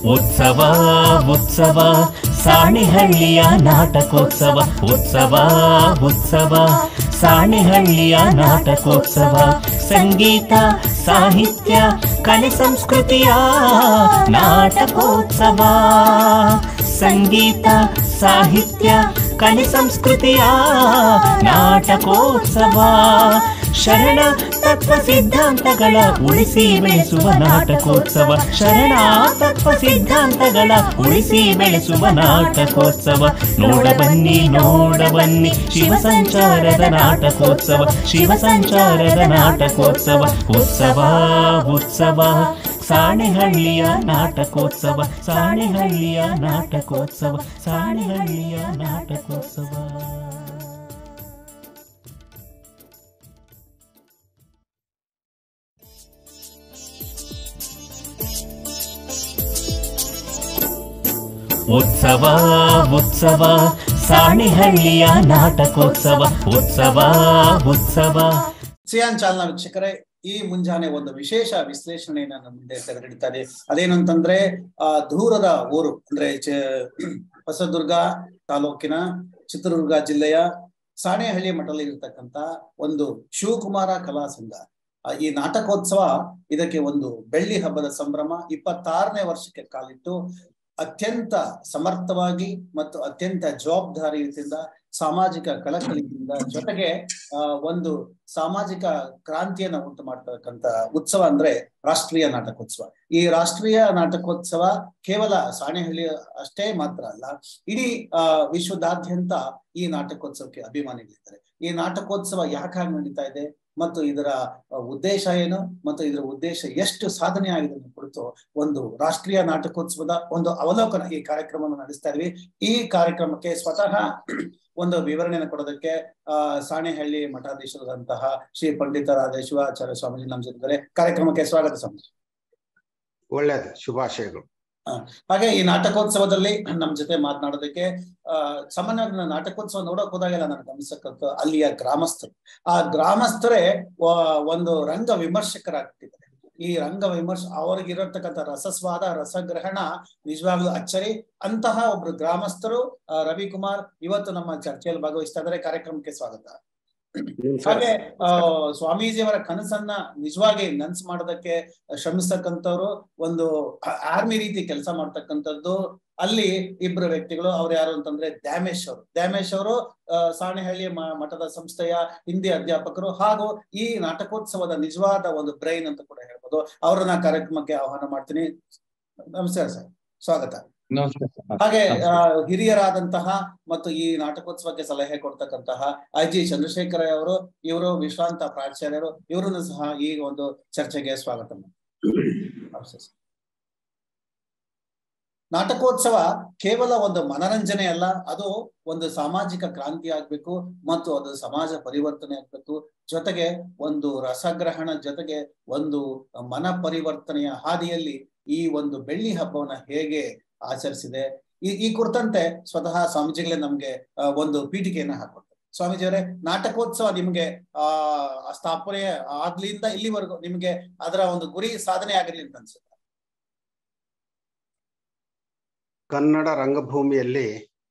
ಉತ್ಸವ ಉತ್ಸವ ಸಾಣೆಹಳ್ಳಿಯ ನಾಟಕೋತ್ಸವ ಉತ್ಸವ ಉತ್ಸವ ಸಾಣೆಹಳ್ಳಿಯ ನಾಟಕೋತ್ಸವ ಸಂಗೀತ ಸಾಹಿತ್ಯ ಕಲೆ ಸಂಸ್ಕೃತಿಯ ನಾಟಕೋತ್ಸವ ಸಂಗೀತ ಸಾಹಿತ್ಯ ಕಲೆ ಸಂಸ್ಕೃತಿಯ ನಾಟಕೋತ್ಸವ ಶರಣ ತತ್ವ ಸಿದ್ಧಾಂತಗಳ ಉಳಿಸಿ ಬೆಳೆಸುವ ನಾಟಕೋತ್ಸವ ಶರಣ ತತ್ವ ಸಿದ್ಧಾಂತಗಳ ಉಳಿಸಿ ಬೆಳೆಸುವ ನಾಟಕೋತ್ಸವ ನೋಡ ಬನ್ನಿ ನೋಡ ಬನ್ನಿ ಶಿವ ಸಂಚಾರದ ನಾಟಕೋತ್ಸವ ಶಿವ ಸಂಚಾರದ ನಾಟಕೋತ್ಸವ ಉತ್ಸವ ಉತ್ಸವ ಸಾಣೆಹಳ್ಳಿಯ ನಾಟಕೋತ್ಸವ ಸಾಣೆಹಳ್ಳಿಯ ನಾಟಕೋತ್ಸವ ಸಾಣೆಹಳ್ಳಿಯ ನಾಟಕೋತ್ಸವ ಉತ್ಸವ ಉತ್ಸವ ಸಾಣೆಹಳ್ಳಿಯ ನಾಟಕೋತ್ಸವ ಉತ್ಸವ ಉತ್ಸವ ಸಿಯಾನ್ ಚಾಲನಾ ವೀಕ್ಷಕರೇ ಈ ಮುಂಜಾನೆ ಒಂದು ವಿಶೇಷ ವಿಶ್ಲೇಷಣೆಯನ್ನ ನಮ್ಮ ಮುಂದೆ ತೆರೆದಿಡ್ತಾರೆ ಅದೇನಂತಂದ್ರೆ ಆ ದೂರದ ಊರು ಅಂದ್ರೆ ಚ- ಹೊಸದುರ್ಗ ತಾಲೂಕಿನ ಚಿತ್ರದುರ್ಗ ಜಿಲ್ಲೆಯ ಸಾಣೆಹಳ್ಳಿ ಮಠದಲ್ಲಿ ಇರತಕ್ಕಂತ ಒಂದು ಶಿವಕುಮಾರ ಕಲಾ ಸಂಘ ಆ, ಈ ನಾಟಕೋತ್ಸವ ಇದಕ್ಕೆ ಒಂದು ಬೆಳ್ಳಿ ಹಬ್ಬದ ಸಂಭ್ರಮ ಇಪ್ಪತ್ತಾರನೇ ವರ್ಷಕ್ಕೆ ಕಾಲಿಟ್ಟು ಅತ್ಯಂತ ಸಮರ್ಥವಾಗಿ ಮತ್ತು ಅತ್ಯಂತ ಜವಾಬ್ದಾರಿಯುತಿಂದ ಸಾಮಾಜಿಕ ಕಳಕಳಿಯಿಂದ ಜೊತೆಗೆ ಆ, ಒಂದು ಸಾಮಾಜಿಕ ಕ್ರಾಂತಿಯನ್ನ ಉಂಟು ಮಾಡ್ತಕ್ಕಂತ ಉತ್ಸವ ಅಂದ್ರೆ ರಾಷ್ಟ್ರೀಯ ನಾಟಕೋತ್ಸವ ಈ ರಾಷ್ಟ್ರೀಯ ನಾಟಕೋತ್ಸವ ಕೇವಲ ಸಾಣೆಹಳ್ಳಿ ಅಷ್ಟೇ ಮಾತ್ರ ಅಲ್ಲ ಇಡೀ ಆ ವಿಶ್ವದಾದ್ಯಂತ ಈ ನಾಟಕೋತ್ಸವಕ್ಕೆ ಅಭಿಮಾನಿಗಳಿದ್ದಾರೆ ಈ ನಾಟಕೋತ್ಸವ ಯಾಕಾಗಿ ನಡೀತಾ ಇದೆ ಮತ್ತು ಇದರ ಆ, ಉದ್ದೇಶ ಏನು ಮತ್ತು ಇದರ ಉದ್ದೇಶ ಎಷ್ಟು ಸಾಧನೆ ಆಗಿದೆ ಅನ್ನೋ ಕುರಿತು ಒಂದು ರಾಷ್ಟ್ರೀಯ ನಾಟಕೋತ್ಸವದ ಒಂದು ಅವಲೋಕನ ಈ ಕಾರ್ಯಕ್ರಮವನ್ನು ನಡೆಸ್ತಾ ಇದ್ವಿ ಈ ಕಾರ್ಯಕ್ರಮಕ್ಕೆ ಸ್ವತಃ ಒಂದು ವಿವರಣೆಯನ್ನು ಕೊಡೋದಕ್ಕೆ ಆ ಸಾಣೆಹಳ್ಳಿ ಮಠಾಧೀಶರಾದಂತಹ ಶ್ರೀ ಪಂಡಿತರಾದ ಶಿವಾಚಾರ್ಯ ಸ್ವಾಮೀಜಿ ನಮ್ಮ ಜೊತೆ ಇದ್ದಾರೆ. ಕಾರ್ಯಕ್ರಮಕ್ಕೆ ಸ್ವಾಗತ ಸ್ವಾಮೀಜಿ ಒಳ್ಳೇದು ಶುಭಾಶಯಗಳು ಹಾಗೆ ಈ ನಾಟಕೋತ್ಸವದಲ್ಲಿ ನಮ್ಮ ಜೊತೆ ಮಾತನಾಡೋದಕ್ಕೆ ಆ ಸಾಮಾನ್ಯವಾಗಿ ನಾನು ನಾಟಕೋತ್ಸವ ನೋಡಕ್ ಹೋದಾಗೆಲ್ಲ ನನಗೆ ಗಮನಿಸಕ್ಕಂತ ಅಲ್ಲಿಯ ಗ್ರಾಮಸ್ಥರು ಆ ಗ್ರಾಮಸ್ಥರೇ ವ- ಒಂದು ರಂಗ ವಿಮರ್ಶಕರಾಗ್ತಿದ್ದಾರೆ ಈ ರಂಗ ವಿಮರ್ಶ ಅವ್ರಿಗಿರತಕ್ಕಂಥ ರಸಸ್ವಾದ ರಸಗ್ರಹಣ ನಿಜವಾಗ್ಲೂ ಅಚ್ಚರಿ ಅಂತಹ ಒಬ್ರು ಗ್ರಾಮಸ್ಥರು ಆ, ರವಿಕುಮಾರ್ ಇವತ್ತು ನಮ್ಮ ಚರ್ಚೆಯಲ್ಲಿ ಭಾಗವಹಿಸ್ತಾ ಇದ್ದಾರೆ ಕಾರ್ಯಕ್ರಮಕ್ಕೆ ಸ್ವಾಗತ ಹಾಗೆ ಆ ಸ್ವಾಮೀಜಿಯವರ ಕನಸನ್ನ ನಿಜವಾಗಿ ನನ್ಸ್ ಮಾಡೋದಕ್ಕೆ ಶ್ರಮಿಸ್ತಕ್ಕಂಥವ್ರು ಒಂದು ಆರ್ಮಿ ರೀತಿ ಕೆಲಸ ಮಾಡ್ತಕ್ಕಂಥದ್ದು ಅಲ್ಲಿ ಇಬ್ರು ವ್ಯಕ್ತಿಗಳು ಅವ್ರು ಯಾರು ಅಂತಂದ್ರೆ ದ್ಯಾಮೇಶ್ ಅವರು ದ್ಯಾಮೇಶ್ ಅವರು ಆ, ಸಾಣೆಹಳ್ಳಿ ಮ- ಮಠದ ಸಂಸ್ಥೆಯ ಹಿಂದಿ ಅಧ್ಯಾಪಕರು ಹಾಗೂ ಈ ನಾಟಕೋತ್ಸವದ ನಿಜವಾದ ಒಂದು ಬ್ರೈನ್ ಅಂತ ಕೂಡ ಹೇಳ್ಬೋದು ಅವರನ್ನ ಕಾರ್ಯಕ್ರಮಕ್ಕೆ ಆಹ್ವಾನ ಮಾಡ್ತೀನಿ ನಮಸ್ಕಾರ ಸರ್ ಸ್ವಾಗತ ಹಾಗೆ ಆ, ಹಿರಿಯರಾದಂತಹ ಮತ್ತು ಈ ನಾಟಕೋತ್ಸವಕ್ಕೆ ಸಲಹೆ ಕೊಡ್ತಕ್ಕಂತಹ ಐ ಜಿ ಚಂದ್ರಶೇಖರ ಅವರು ಇವರು ವಿಶ್ರಾಂತ ಪ್ರಾಚಾರ್ಯರು ಇವರನ್ನು ಸಹ ಈ ಒಂದು ಚರ್ಚೆಗೆ ಸ್ವಾಗತ ನಮಸ್ತೆ ಸರ್. ನಾಟಕೋತ್ಸವ ಕೇವಲ ಒಂದು ಮನರಂಜನೆ ಅಲ್ಲ ಅದು ಒಂದು ಸಾಮಾಜಿಕ ಕ್ರಾಂತಿ ಆಗ್ಬೇಕು ಮತ್ತು ಅದು ಸಮಾಜ ಪರಿವರ್ತನೆ ಆಗ್ಬೇಕು ಜೊತೆಗೆ ಒಂದು ರಸಗ್ರಹಣ ಜೊತೆಗೆ ಒಂದು ಮನ ಪರಿವರ್ತನೆಯ ಹಾದಿಯಲ್ಲಿ ಈ ಒಂದು ಬೆಳ್ಳಿ ಹಬ್ಬವನ್ನ ಹೇಗೆ ಆಚರಿಸಿದೆ ಈ ಈ ಕುರಿತಂತೆ ಸ್ವತಃ ಸ್ವಾಮೀಜಿಗಳೇ ನಮ್ಗೆ ಆ, ಒಂದು ಪೀಠಿಕೆಯನ್ನ ಹಾಕೊಡ್ತಾರೆ ಸ್ವಾಮೀಜಿಯವರೇ ನಾಟಕೋತ್ಸವ ನಿಮ್ಗೆ ಆ ಸ್ಥಾಪನೆ ಆಗ್ಲಿಂದ ಇಲ್ಲಿವರೆಗೂ ನಿಮ್ಗೆ ಅದರ ಒಂದು ಗುರಿ ಸಾಧನೆ ಆಗಿರ್ಲಿ ಅಂತ ಅನ್ಸುತ್ತೆ ಕನ್ನಡ ರಂಗಭೂಮಿಯಲ್ಲಿ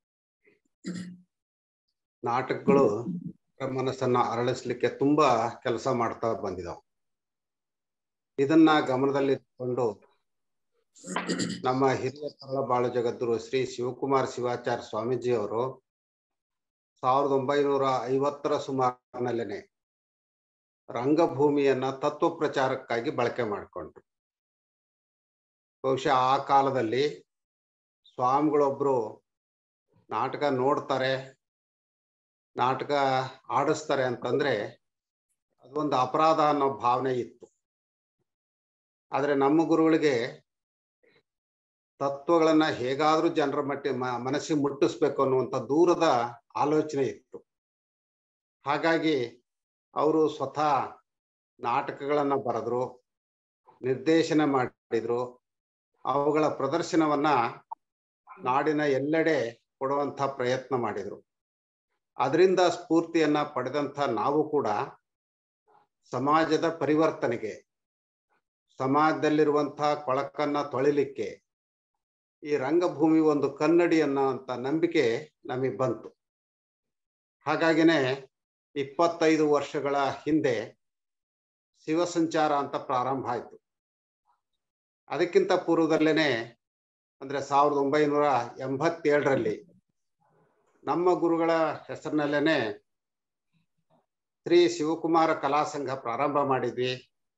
ನಾಟಕಗಳು ಮನಸ್ಸನ್ನ ಅರಳಿಸ್ಲಿಕ್ಕೆ ತುಂಬಾ ಕೆಲಸ ಮಾಡ್ತಾ ಬಂದಿದಾವ್ ಇದನ್ನ ಗಮನದಲ್ಲಿಟ್ಟುಕೊಂಡು ನಮ್ಮ ಹಿರಿಯ ತರಳ ಬಾಳು ಜಗದ್ಗುರು ಶ್ರೀ ಶಿವಕುಮಾರ್ ಶಿವಾಚಾರ್ಯ ಸ್ವಾಮೀಜಿ ಅವರು ಸಾವಿರದ ಒಂಬೈನೂರ ಐವತ್ತರ ಸುಮಾರಿನಲ್ಲೇನೆ ರಂಗಭೂಮಿಯನ್ನ ತತ್ವ ಪ್ರಚಾರಕ್ಕಾಗಿ ಬಳಕೆ ಮಾಡಿಕೊಂಡ್ರು ಬಹುಶಃ ಆ ಕಾಲದಲ್ಲಿ ಸ್ವಾಮಿಗಳೊಬ್ರು ನಾಟಕ ನೋಡ್ತಾರೆ ನಾಟಕ ಆಡಿಸ್ತಾರೆ ಅಂತಂದ್ರೆ ಅದೊಂದು ಅಪರಾಧ ಅನ್ನೋ ಭಾವನೆ ಇತ್ತು ಆದ್ರೆ ನಮ್ಮ ಗುರುಗಳಿಗೆ ತತ್ವಗಳನ್ನ ಹೇಗಾದ್ರೂ ಜನರ ಮಟ್ಟಿ ಮ- ಮನಸ್ಸಿಗೆ ಮುಟ್ಟಿಸ್ಬೇಕು ಅನ್ನುವಂಥ ದೂರದ ಆಲೋಚನೆ ಇತ್ತು ಹಾಗಾಗಿ ಅವರು ಸ್ವತಃ ನಾಟಕಗಳನ್ನ ಬರೆದ್ರು ನಿರ್ದೇಶನ ಮಾಡಿದ್ರು ಅವುಗಳ ಪ್ರದರ್ಶನವನ್ನ ನಾಡಿನ ಎಲ್ಲೆಡೆ ಕೊಡುವಂತ ಪ್ರಯತ್ನ ಮಾಡಿದ್ರು ಅದರಿಂದ ಸ್ಫೂರ್ತಿಯನ್ನ ಪಡೆದಂತ ನಾವು ಕೂಡ ಸಮಾಜದ ಪರಿವರ್ತನೆಗೆ ಸಮಾಜದಲ್ಲಿರುವಂತಹ ಕೊಳಕನ್ನ ತೊಳಿಲಿಕ್ಕೆ ಈ ರಂಗಭೂಮಿ ಒಂದು ಕನ್ನಡಿ ಅನ್ನೋಂಥ ನಂಬಿಕೆ ನಮಗೆ ಬಂತು ಹಾಗಾಗಿನೇ ಇಪ್ಪತ್ತೈದು ವರ್ಷಗಳ ಹಿಂದೆ ಶಿವಸಂಚಾರ ಅಂತ ಪ್ರಾರಂಭ ಆಯಿತು ಅದಕ್ಕಿಂತ ಪೂರ್ವದಲ್ಲೇನೆ ಅಂದ್ರೆ ಸಾವಿರದ ಒಂಬೈನೂರ ಎಂಬತ್ತೇಳರಲ್ಲಿ ನಮ್ಮ ಗುರುಗಳ ಹೆಸರಿನಲ್ಲೇನೆ ಶ್ರೀ ಶಿವಕುಮಾರ ಕಲಾ ಸಂಘ ಪ್ರಾರಂಭ ಮಾಡಿದ್ವಿ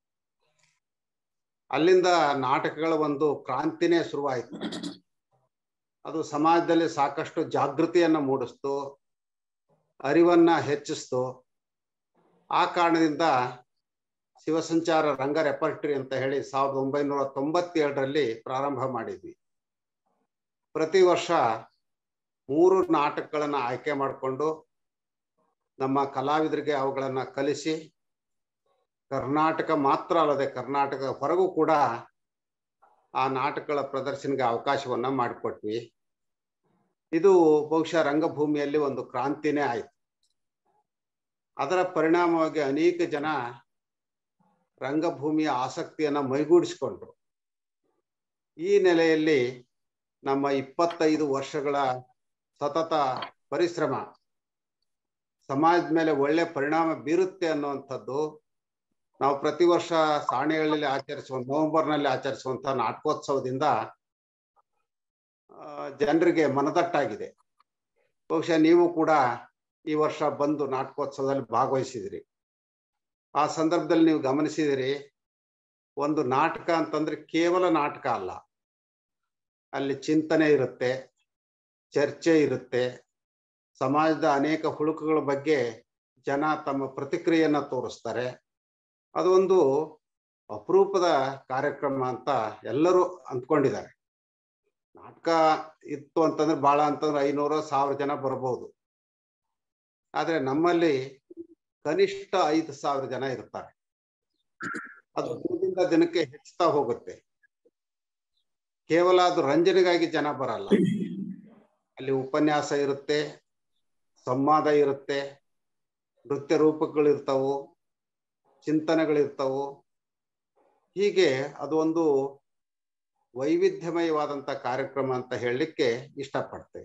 ಅಲ್ಲಿಂದ ನಾಟಕಗಳ ಒಂದು ಕ್ರಾಂತಿನೇ ಶುರುವಾಯಿತು ಅದು ಸಮಾಜದಲ್ಲಿ ಸಾಕಷ್ಟು ಜಾಗೃತಿಯನ್ನ ಮೂಡಿಸ್ತು ಅರಿವನ್ನ ಹೆಚ್ಚಿಸ್ತು ಆ ಕಾರಣದಿಂದ ಶಿವಸಂಚಾರ ರಂಗ ರೆಪರ್ಟರಿ ಅಂತ ಹೇಳಿ ಸಾವಿರದ ಒಂಬೈನೂರ ತೊಂಬತ್ತೇಳರಲ್ಲಿ ಪ್ರಾರಂಭ ಮಾಡಿದ್ವಿ ಪ್ರತಿ ವರ್ಷ ಮೂರು ನಾಟಕಗಳನ್ನ ಆಯ್ಕೆ ಮಾಡಿಕೊಂಡು ನಮ್ಮ ಕಲಾವಿದರಿಗೆ ಅವುಗಳನ್ನ ಕಲಿಸಿ ಕರ್ನಾಟಕ ಮಾತ್ರ ಅಲ್ಲದೆ ಕರ್ನಾಟಕ ಹೊರಗೂ ಕೂಡ ಆ ನಾಟಕಗಳ ಪ್ರದರ್ಶನಕ್ಕೆ ಅವಕಾಶವನ್ನ ಮಾಡಿಕೊಟ್ವಿ ಇದು ಬಹುಶಃ ರಂಗಭೂಮಿಯಲ್ಲಿ ಒಂದು ಕ್ರಾಂತಿನೇ ಆಯ್ತು ಅದರ ಪರಿಣಾಮವಾಗಿ ಅನೇಕ ಜನ ರಂಗಭೂಮಿಯ ಆಸಕ್ತಿಯನ್ನ ಮೈಗೂಡಿಸಿಕೊಂಡ್ರು ಈ ನೆಲೆಯಲ್ಲಿ ನಮ್ಮ ಇಪ್ಪತ್ತೈದು ವರ್ಷಗಳ ಸತತ ಪರಿಶ್ರಮ ಸಮಾಜದ ಮೇಲೆ ಒಳ್ಳೆ ಪರಿಣಾಮ ಬೀರುತ್ತೆ ಅನ್ನುವಂಥದ್ದು ನಾವು ಪ್ರತಿ ವರ್ಷ ಸಾಣೆಗಳಲ್ಲಿ ಆಚರಿಸುವ ನವೆಂಬರ್ನಲ್ಲಿ ಆಚರಿಸುವಂತ ನಾಟಕೋತ್ಸವದಿಂದ ಜನರಿಗೆ ಮನದಟ್ಟಾಗಿದೆ ಬಹುಶಃ ನೀವು ಕೂಡ ಈ ವರ್ಷ ಬಂದು ನಾಟಕೋತ್ಸವದಲ್ಲಿ ಭಾಗವಹಿಸಿದಿರಿ ಆ ಸಂದರ್ಭದಲ್ಲಿ ನೀವು ಗಮನಿಸಿದಿರಿ ಒಂದು ನಾಟಕ ಅಂತಂದ್ರೆ ಕೇವಲ ನಾಟಕ ಅಲ್ಲ ಅಲ್ಲಿ ಚಿಂತನೆ ಇರುತ್ತೆ ಚರ್ಚೆ ಇರುತ್ತೆ ಸಮಾಜದ ಅನೇಕ ಹುಳುಕುಗಳ ಬಗ್ಗೆ ಜನ ತಮ್ಮ ಪ್ರತಿಕ್ರಿಯೆಯನ್ನ ತೋರಿಸ್ತಾರೆ ಅದೊಂದು ಅಪರೂಪದ ಕಾರ್ಯಕ್ರಮ ಅಂತ ಎಲ್ಲರೂ ಅಂದ್ಕೊಂಡಿದ್ದಾರೆ ನಾಟಕ ಇತ್ತು ಅಂತಂದ್ರೆ ಬಹಳ ಅಂತಂದ್ರೆ ಐನೂರು ಸಾವಿರ ಜನ ಬರ್ಬೋದು ಆದ್ರೆ ನಮ್ಮಲ್ಲಿ ಕನಿಷ್ಠ ಐದು ಸಾವಿರ ಜನ ಇರ್ತಾರೆ ಅದು ದಿನದಿಂದ ದಿನಕ್ಕೆ ಹೆಚ್ಚುತ್ತಾ ಹೋಗುತ್ತೆ ಕೇವಲ ಅದು ರಂಜನೆಗಾಗಿ ಜನ ಬರಲ್ಲ ಅಲ್ಲಿ ಉಪನ್ಯಾಸ ಇರುತ್ತೆ ಸಂವಾದ ಇರುತ್ತೆ ನೃತ್ಯ ರೂಪಗಳಿರ್ತಾವು ಚಿಂತನೆಗಳಿರ್ತಾವು ಹೀಗೆ ಅದು ಒಂದು ವೈವಿಧ್ಯಮಯವಾದಂತ ಕಾರ್ಯಕ್ರಮ ಅಂತ ಹೇಳಲಿಕ್ಕೆ ಇಷ್ಟಪಡ್ತೇವೆ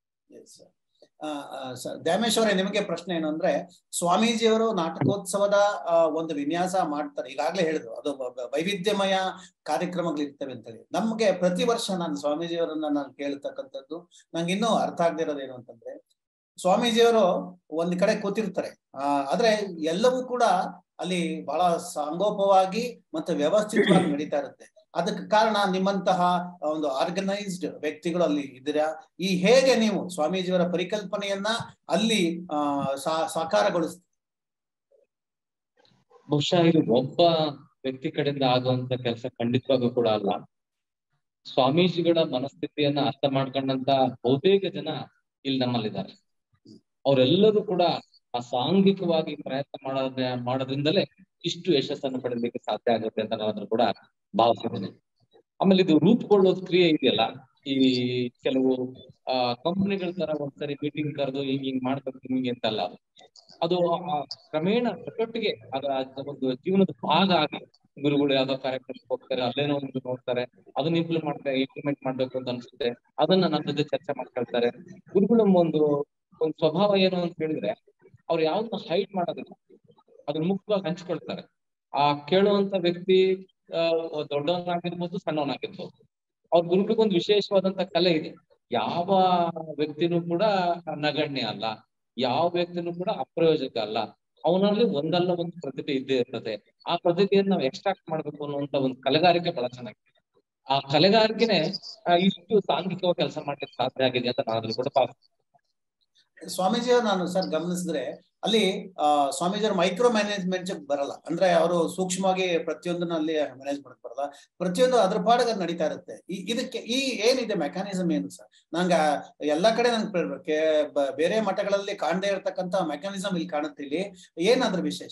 ದ್ಯಾಮೇಶ್ ಅವರೇ ನಿಮಗೆ ಪ್ರಶ್ನೆ ಏನು ಅಂದ್ರೆ ಸ್ವಾಮೀಜಿಯವರು ನಾಟಕೋತ್ಸವದ ಆ, ಒಂದು ವಿನ್ಯಾಸ ಮಾಡ್ತಾರೆ ಈಗಾಗ್ಲೇ ಹೇಳಿದ್ರು ಅದು ಬ- ಬ- ವೈವಿಧ್ಯಮಯ ಕಾರ್ಯಕ್ರಮಗಳಿರ್ತವೆ ಅಂತ ಹೇಳಿ ನಮ್ಗೆ ಪ್ರತಿ ವರ್ಷ ನಾನು ಸ್ವಾಮೀಜಿಯವರನ್ನ ನಾನು ಕೇಳ್ತಕ್ಕಂಥದ್ದು ನಂಗೆ ಇನ್ನೂ ಅರ್ಥ ಆಗದೆ ಇರೋದೇನು ಅಂತಂದ್ರೆ ಸ್ವಾಮೀಜಿಯವರು ಒಂದ್ ಕಡೆ ಕೂತಿರ್ತಾರೆ ಆ ಆದ್ರೆ ಎಲ್ಲವೂ ಕೂಡ ಅಲ್ಲಿ ಬಹಳ ಸಾಂಗೋಪವಾಗಿ ಮತ್ತೆ ವ್ಯವಸ್ಥಿತವಾಗಿ ನಡೀತಾ ಇರುತ್ತೆ ಅದಕ್ಕೆ ಕಾರಣ ನಿಮ್ಮಂತಹ ಒಂದು ಆರ್ಗನೈಸ್ಡ್ ವ್ಯಕ್ತಿಗಳು ಅಲ್ಲಿ ಇದ್ದೀರಾ ಈ ಹೇಗೆ ನೀವು ಸ್ವಾಮೀಜಿಯವರ ಪರಿಕಲ್ಪನೆಯನ್ನ ಅಲ್ಲಿ ಆ ಸಾ- ಸಾಕಾರಗೊಳಿಸ್ತೀರಿ ಬಹುಶಃ ಇದು ಒಬ್ಬ ವ್ಯಕ್ತಿ ಕಡೆಯಿಂದ ಆಗುವಂತ ಕೆಲಸ ಖಂಡಿತವಾಗೂ ಕೂಡ ಅಲ್ಲ ಸ್ವಾಮೀಜಿಗಳ ಮನಸ್ಥಿತಿಯನ್ನ ಅರ್ಥ ಮಾಡ್ಕೊಂಡಂತ ಬಹುತೇಕ ಜನ ಇಲ್ಲಿ ನಮ್ಮಲ್ಲಿದ್ದಾರೆ ಅವರೆಲ್ಲರೂ ಕೂಡ ಆ ಸಾಂಘಿಕವಾಗಿ ಪ್ರಯತ್ನ ಮಾಡೋದ ಮಾಡೋದ್ರಿಂದಲೇ ಇಷ್ಟು ಯಶಸ್ಸನ್ನು ಪಡೆಯಲಿಕ್ಕೆ ಸಾಧ್ಯ ಆಗುತ್ತೆ ಅಂತ ನಾನು ಕೂಡ ಭಾವಿಸಿದ್ದೇನೆ ಆಮೇಲೆ ಇದು ರೂಪುಗೊಳ್ಳೋದ್ ಕ್ರಿಯೆ ಇದೆಯಲ್ಲ ಈ ಕೆಲವು ಆ ಕಂಪನಿಗಳ ತರ ಒಂದ್ಸರಿ ಮೀಟಿಂಗ್ ಕರೆದು ಹಿಂಗ್ ಹಿಂಗ್ ಮಾಡ್ಬೇಕು ಹಿಂಗೆ ಅಂತಲ್ಲ ಅದು ಅದು ಆ ಕ್ರಮೇಣ ಒಟ್ಟೊಟ್ಟಿಗೆ ಅದರ ಒಂದು ಜೀವನದ ಭಾಗ ಆಗಿ ಗುರುಗಳು ಯಾವ್ದೋ ಕಾರ್ಯಕ್ರಮಕ್ಕೆ ಹೋಗ್ತಾರೆ ಅಲ್ಲೇನೋ ಒಂದು ನೋಡ್ತಾರೆ ಅದನ್ನ ಇಂಪ್ಲಿಮೆಂಟ್ ಮಾಡ್ತಾರೆ ಇಂಪ್ಲಿಮೆಂಟ್ ಮಾಡ್ಬೇಕು ಅಂತ ಅನ್ಸುತ್ತೆ ಅದನ್ನ ನನ್ನ ಜೊತೆ ಚರ್ಚೆ ಮಾಡ್ಕೊಳ್ತಾರೆ ಗುರುಗಳ ಒಂದು ಒಂದು ಸ್ವಭಾವ ಏನು ಅಂತ ಹೇಳಿದ್ರೆ ಅವ್ರು ಯಾವ್ದನ್ನ ಹೈಡ್ ಮಾಡೋದಿಲ್ಲ ಅದನ್ನ ಮುಖ್ಯವಾಗಿ ಹಂಚ್ಕೊಳ್ತಾರೆ ಆ ಕೇಳುವಂತ ವ್ಯಕ್ತಿ ಆ ದೊಡ್ಡವನಾಗಿರ್ಬೋದು ಸಣ್ಣವನಾಗಿರ್ಬೋದು ಅವ್ರ ಗುರುಗಳಿಗೊಂದು ವಿಶೇಷವಾದಂತ ಕಲೆ ಇದೆ ಯಾವ ವ್ಯಕ್ತಿನೂ ಕೂಡ ನಗಣ್ಯ ಅಲ್ಲ ಯಾವ ವ್ಯಕ್ತಿನೂ ಕೂಡ ಅಪ್ರಯೋಜಕ ಅಲ್ಲ ಅವನಲ್ಲಿ ಒಂದಲ್ಲ ಒಂದು ಪ್ರತಿಭೆ ಇದ್ದೇ ಇರ್ತದೆ ಆ ಪ್ರತಿಭೆಯನ್ನು ನಾವು ಎಕ್ಸ್ಟ್ರಾಕ್ಟ್ ಮಾಡ್ಬೇಕು ಅನ್ನುವಂತ ಒಂದು ಕಲೆಗಾರಿಕೆ ಬಹಳ ಚೆನ್ನಾಗಿದೆ ಆ ಕಲೆಗಾರಿಕೆನೆ ಆ, ಇಷ್ಟು ಸಾಂಘಿಕವಾಗಿ ಕೆಲಸ ಮಾಡ್ಲಿಕ್ಕೆ ಸಾಧ್ಯ ಆಗಿದೆ ಅಂತ ನಾನು ಅದ್ರಲ್ಲಿ ಕೂಡ ಭಾವಿಸ್ತೀನಿ ಸ್ವಾಮೀಜಿಯವರು ನಾನು ಸರ್ ಗಮನಿಸಿದ್ರೆ ಅಲ್ಲಿ ಆ ಸ್ವಾಮೀಜಿಯವರು ಮೈಕ್ರೋ ಮ್ಯಾನೇಜ್ಮೆಂಟ್ ಬರಲ್ಲ ಅಂದ್ರೆ ಅವರು ಸೂಕ್ಷ್ಮವಾಗಿ ಪ್ರತಿಯೊಂದನ್ನ ಅಲ್ಲಿ ಮ್ಯಾನೇಜ್ ಮಾಡಕ್ ಬರಲ್ಲ ಪ್ರತಿಯೊಂದು ಅದ್ರ ಪಾಡಿಗೆ ಅದ್ ನಡೀತಾ ಇರುತ್ತೆ ಈ ಇದಕ್ಕೆ ಈ ಏನಿದೆ ಮೆಕ್ಯಾನಿಸಮ್ ಏನು ಸರ್ ನಂಗೆ ಎಲ್ಲಾ ಕಡೆ ನಂಗೆ ಬೇರೆ ಮಠಗಳಲ್ಲಿ ಕಾಣದೇ ಇರತಕ್ಕಂತ ಮೆಕ್ಯಾನಿಸಮ್ ಇಲ್ಲಿ ಕಾಣುತ್ತೆ ಇಲ್ಲಿ ಏನ್ ಅದ್ರ ವಿಶೇಷ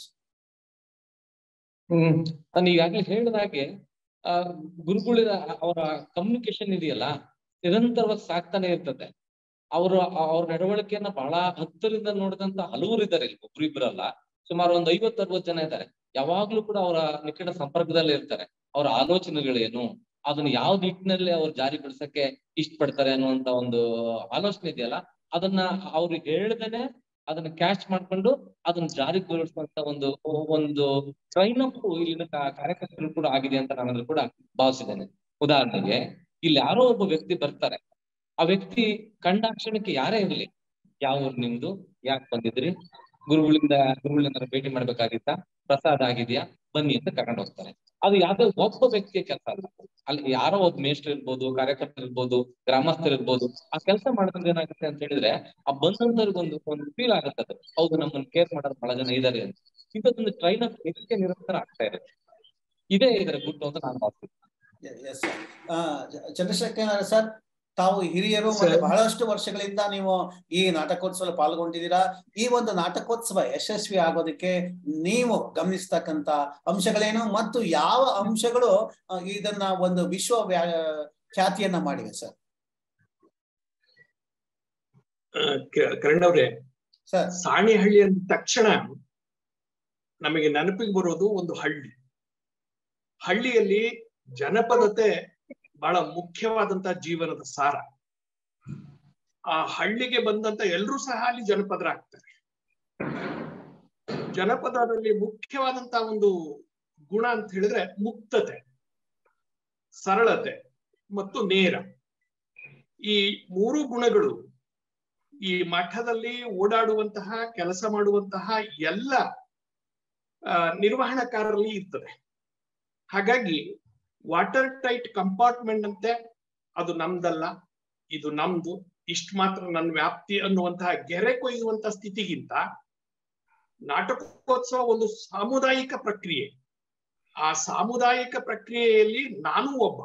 ಹ್ಮ್ ನಾನು ಈಗಾಗ್ಲೇ ಹೇಳಿದ ಹಾಗೆ ಆ ಗುರುಗಳ ಅವರ ಕಮ್ಯುನಿಕೇಶನ್ ಇದೆಯಲ್ಲ ನಿರಂತರವಾಗಿ ಸಾಕ್ತಾನೆ ಇರ್ತದೆ ಅವರು ಅವ್ರ ನಡವಳಿಕೆಯನ್ನ ಬಹಳ ಹತ್ತರಿಂದ ನೋಡಿದಂತ ಹಲವರು ಇದ್ದಾರೆ ಇಲ್ಲಿ ಒಬ್ರಿಬ್ರಲ್ಲ ಸುಮಾರು ಒಂದು ಐವತ್ತು ಅರವತ್ತು ಜನ ಇದ್ದಾರೆ ಯಾವಾಗ್ಲೂ ಕೂಡ ಅವರ ನಿಕಟ ಸಂಪರ್ಕದಲ್ಲಿ ಇರ್ತಾರೆ ಅವರ ಆಲೋಚನೆಗಳೇನು ಅದನ್ನ ಯಾವ ನಿಟ್ಟಿನಲ್ಲಿ ಅವ್ರು ಜಾರಿಗೊಳಿಸಕ್ಕೆ ಇಷ್ಟಪಡ್ತಾರೆ ಅನ್ನುವಂತ ಒಂದು ಆಲೋಚನೆ ಇದೆಯಲ್ಲ ಅದನ್ನ ಅವ್ರಿಗೆ ಹೇಳ್ದೇನೆ ಅದನ್ನ ಕ್ಯಾಚ್ ಮಾಡ್ಕೊಂಡು ಅದನ್ನ ಜಾರಿಗೊಳಿಸುವಂತ ಒಂದು ಒಂದು ಟ್ರೈನ್ ಅಪ್ ಇಲ್ಲಿನ ಕಾ- ಕಾರ್ಯಕರ್ತರು ಕೂಡ ಆಗಿದೆ ಅಂತ ನಾನು ಕೂಡ ಭಾವಿಸಿದ್ದೇನೆ ಉದಾಹರಣೆಗೆ ಇಲ್ಲಿ ಯಾರೋ ಒಬ್ಬ ವ್ಯಕ್ತಿ ಬರ್ತಾರೆ ಆ ವ್ಯಕ್ತಿ ಕಂಡಾಕ್ಷಣಕ್ಕೆ ಯಾರೇ ಇರ್ಲಿ ಯಾವ ಊರು ನಿಮ್ದು ಯಾಕೆ ಬಂದಿದ್ರಿ ಗುರುಗಳಿಂದ ಗುರುಗಳಿಂದ ಭೇಟಿ ಮಾಡ್ಬೇಕಾಗಿತ್ತ ಪ್ರಸಾದ ಆಗಿದ್ಯಾ ಬನ್ನಿ ಅಂತ ಕರ್ಕೊಂಡು ಹೋಗ್ತಾರೆ ಅದು ಯಾವ್ದೋ ಒಬ್ಬ ವ್ಯಕ್ತಿಯ ಕೆಲಸ ಅಲ್ಲ ಅಲ್ಲಿ ಯಾರೋ ಒಬ್ಬ ಮೇಷ್ಟ್ರು ಇರ್ಬೋದು ಕಾರ್ಯಕರ್ತರು ಇರ್ಬೋದು ಗ್ರಾಮಸ್ಥರು ಇರ್ಬೋದು ಆ ಕೆಲಸ ಮಾಡೋದ್ರಿಂದ ಏನಾಗುತ್ತೆ ಅಂತ ಹೇಳಿದ್ರೆ ಆ ಬಂದಂತವ್ರಿಗೆ ಒಂದು ಒಂದು ಫೀಲ್ ಆಗುತ್ತೆ ಅದು ಹೌದು ನಮ್ಮನ್ನ ಕೇರ್ ಮಾಡೋರು ಬಹಳ ಜನ ಇದಾರೆ ಅಂತ ಇಂಥದ್ದೊಂದು ಟ್ರೈನ್ ಅಪ್ ಹೆಚ್ಚಿಗೆ ನಿರಂತರ ಆಗ್ತಾ ಇದೆ ಇದೇ ಇದರ ಗುಟ್ಟು ಅಂತ ನಾನು ಭಾವಿಸ್ತೀನಿ ಎಸ್ ಚಂದ್ರಶೇಖರ್ ಸರ್ ತಾವು ಹಿರಿಯರು ಮತ್ತೆ Sir. ಬಹಳಷ್ಟು ವರ್ಷಗಳಿಂದ ನೀವು ಈ ನಾಟಕೋತ್ಸವ ಪಾಲ್ಗೊಂಡಿದ್ದೀರಾ ಈ ಒಂದು ನಾಟಕೋತ್ಸವ ಯಶಸ್ವಿ ಆಗೋದಕ್ಕೆ ನೀವು ಗಮನಿಸ್ತಕ್ಕಂತ ಅಂಶಗಳೇನು ಮತ್ತು ಯಾವ ಅಂಶಗಳು ಆ, ಇದನ್ನ ಒಂದು ವಿಶ್ವ ವ್ಯಾ- ಖ್ಯಾತಿಯನ್ನ ಮಾಡಿವೆ ಸರ್ ಕರಣ್ ಅವ್ರೆ ಸರ್ ಸಾಣಿಹಳ್ಳಿ ಅಂದ ತಕ್ಷಣ ನಮಗೆ ನೆನಪಿಗೆ ಬರೋದು ಒಂದು ಹಳ್ಳಿ ಹಳ್ಳಿಯಲ್ಲಿ ಜನಪದತೆ ಬಹಳ ಮುಖ್ಯವಾದಂತ ಜೀವನದ ಸಾರ ಆ ಹಳ್ಳಿಗೆ ಬಂದಂತ ಎಲ್ರೂ ಸಹ ಅಲ್ಲಿ ಜನಪದರಾಗ್ತಾರೆ ಜನಪದದಲ್ಲಿ ಮುಖ್ಯವಾದಂತ ಒಂದು ಗುಣ ಅಂತ ಹೇಳಿದ್ರೆ ಮುಕ್ತತೆ ಸರಳತೆ ಮತ್ತು ನೇರ ಈ ಮೂರು ಗುಣಗಳು ಈ ಮಠದಲ್ಲಿ ಓಡಾಡುವಂತಹ ಕೆಲಸ ಮಾಡುವಂತಹ ಎಲ್ಲ ಆ, ನಿರ್ವಹಣಕಾರರಲ್ಲಿ ಇರ್ತದೆ ಹಾಗಾಗಿ ವಾಟರ್ ಟೈಟ್ ಕಂಪಾರ್ಟ್ಮೆಂಟ್ ಅಂತೆ ಅದು ನಮ್ದಲ್ಲ ಇದು ನಮ್ದು ಇಷ್ಟು ಮಾತ್ರ ನನ್ನ ವ್ಯಾಪ್ತಿ ಅನ್ನುವಂತಹ ಗೆರೆ ಕೊಯ್ಯುವಂತ ಸ್ಥಿತಿಗಿಂತ ನಾಟಕೋತ್ಸವ ಒಂದು ಸಾಮುದಾಯಿಕ ಪ್ರಕ್ರಿಯೆ ಆ ಸಾಮುದಾಯಿಕ ಪ್ರಕ್ರಿಯೆಯಲ್ಲಿ ನಾನು ಒಬ್ಬ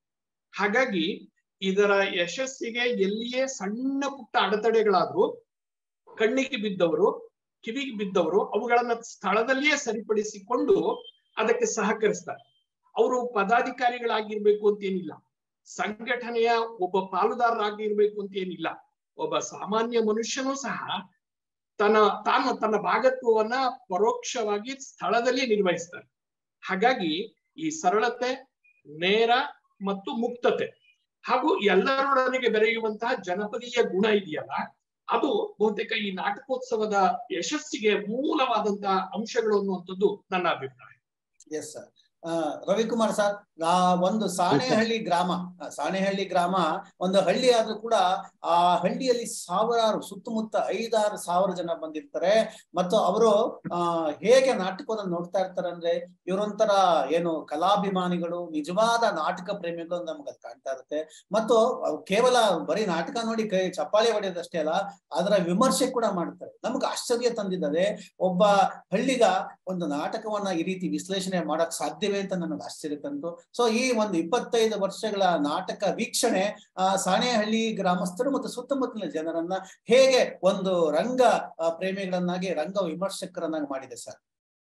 ಹಾಗಾಗಿ ಇದರ ಯಶಸ್ಸಿಗೆ ಎಲ್ಲಿಯೇ ಸಣ್ಣ ಪುಟ್ಟ ಅಡೆತಡೆಗಳಾದ್ರೂ ಕಣ್ಣಿಗೆ ಬಿದ್ದವರು ಕಿವಿಗೆ ಬಿದ್ದವರು ಅವುಗಳನ್ನ ಸ್ಥಳದಲ್ಲಿಯೇ ಸರಿಪಡಿಸಿಕೊಂಡು ಅದಕ್ಕೆ ಸಹಕರಿಸ್ತಾರೆ ಅವರು ಪದಾಧಿಕಾರಿಗಳಾಗಿರ್ಬೇಕು ಅಂತ ಏನಿಲ್ಲ ಸಂಘಟನೆಯ ಒಬ್ಬ ಪಾಲುದಾರರಾಗಿರ್ಬೇಕು ಅಂತ ಏನಿಲ್ಲ ಒಬ್ಬ ಸಾಮಾನ್ಯ ಮನುಷ್ಯನೂ ಸಹ ತನ್ನ ತಾನು ತನ್ನ ಭಾಗತ್ವವನ್ನ ಪರೋಕ್ಷವಾಗಿ ಸ್ಥಳದಲ್ಲಿ ನಿರ್ವಹಿಸ್ತಾರೆ ಹಾಗಾಗಿ ಈ ಸರಳತೆ ನೇರ ಮತ್ತು ಮುಕ್ತತೆ ಹಾಗೂ ಎಲ್ಲರೊಡನೆಗೆ ಬೆರೆಯುವಂತಹ ಜನಪದೀಯ ಗುಣ ಇದೆಯಲ್ಲ ಅದು ಬಹುತೇಕ ಈ ನಾಟಕೋತ್ಸವದ ಯಶಸ್ಸಿಗೆ ಮೂಲವಾದಂತಹ ಅಂಶಗಳು ಅನ್ನುವಂಥದ್ದು ನನ್ನ ಅಭಿಪ್ರಾಯ ಎಸ್ ಸರ್ ರವಿಕುಮಾರ್ ಸರ್ ಆ ಒಂದು ಸಾಣೆಹಳ್ಳಿ ಗ್ರಾಮ ಆ, ಸಾಣೆಹಳ್ಳಿ ಗ್ರಾಮ ಒಂದು ಹಳ್ಳಿ ಆದ್ರೂ ಕೂಡ ಆ ಹಳ್ಳಿಯಲ್ಲಿ ಸಾವಿರಾರು ಸುತ್ತಮುತ್ತ ಐದಾರು ಸಾವಿರ ಜನ ಬಂದಿರ್ತಾರೆ ಮತ್ತು ಅವರು ಆ ಹೇಗೆ ನಾಟಕವನ್ನು ನೋಡ್ತಾ ಇರ್ತಾರೆ ಅಂದ್ರೆ ಇವರೊಂಥರ ಏನು ಕಲಾಭಿಮಾನಿಗಳು ನಿಜವಾದ ನಾಟಕ ಪ್ರೇಮಿಗಳು ನಮ್ಗೆ ಅದು ಕಾಣ್ತಾ ಇರುತ್ತೆ ಮತ್ತು ಅವ್ ಕೇವಲ ಬರೀ ನಾಟಕ ನೋಡಿ ಕೈ ಚಪ್ಪಾಳೆ ಹೊಡೆಯೋದಷ್ಟೇ ಅಲ್ಲ ಅದರ ವಿಮರ್ಶೆ ಕೂಡ ಮಾಡ್ತಾರೆ ನಮ್ಗೆ ಆಶ್ಚರ್ಯ ತಂದಿದ್ದಾರೆ ಒಬ್ಬ ಹಳ್ಳಿಗ ಒಂದು ನಾಟಕವನ್ನ ಈ ರೀತಿ ವಿಶ್ಲೇಷಣೆ ಮಾಡಕ್ ಸಾಧ್ಯವೇ ಅಂತ ನನಗೆ ಆಶ್ಚರ್ಯ ತಂತು ಸೊ ಈ ಒಂದು ಇಪ್ಪತ್ತೈದು ವರ್ಷಗಳ ನಾಟಕ ವೀಕ್ಷಣೆ ಆ ಸಾಣೆಹಳ್ಳಿ ಗ್ರಾಮಸ್ಥರು ಮತ್ತು ಸುತ್ತಮುತ್ತಲಿನ ಜನರನ್ನ ಹೇಗೆ ಒಂದು ರಂಗ ಆ, ಪ್ರೇಮಿಗಳನ್ನಾಗಿ ರಂಗ ವಿಮರ್ಶಕರನ್ನಾಗಿ ಮಾಡಿದೆ ಸರ್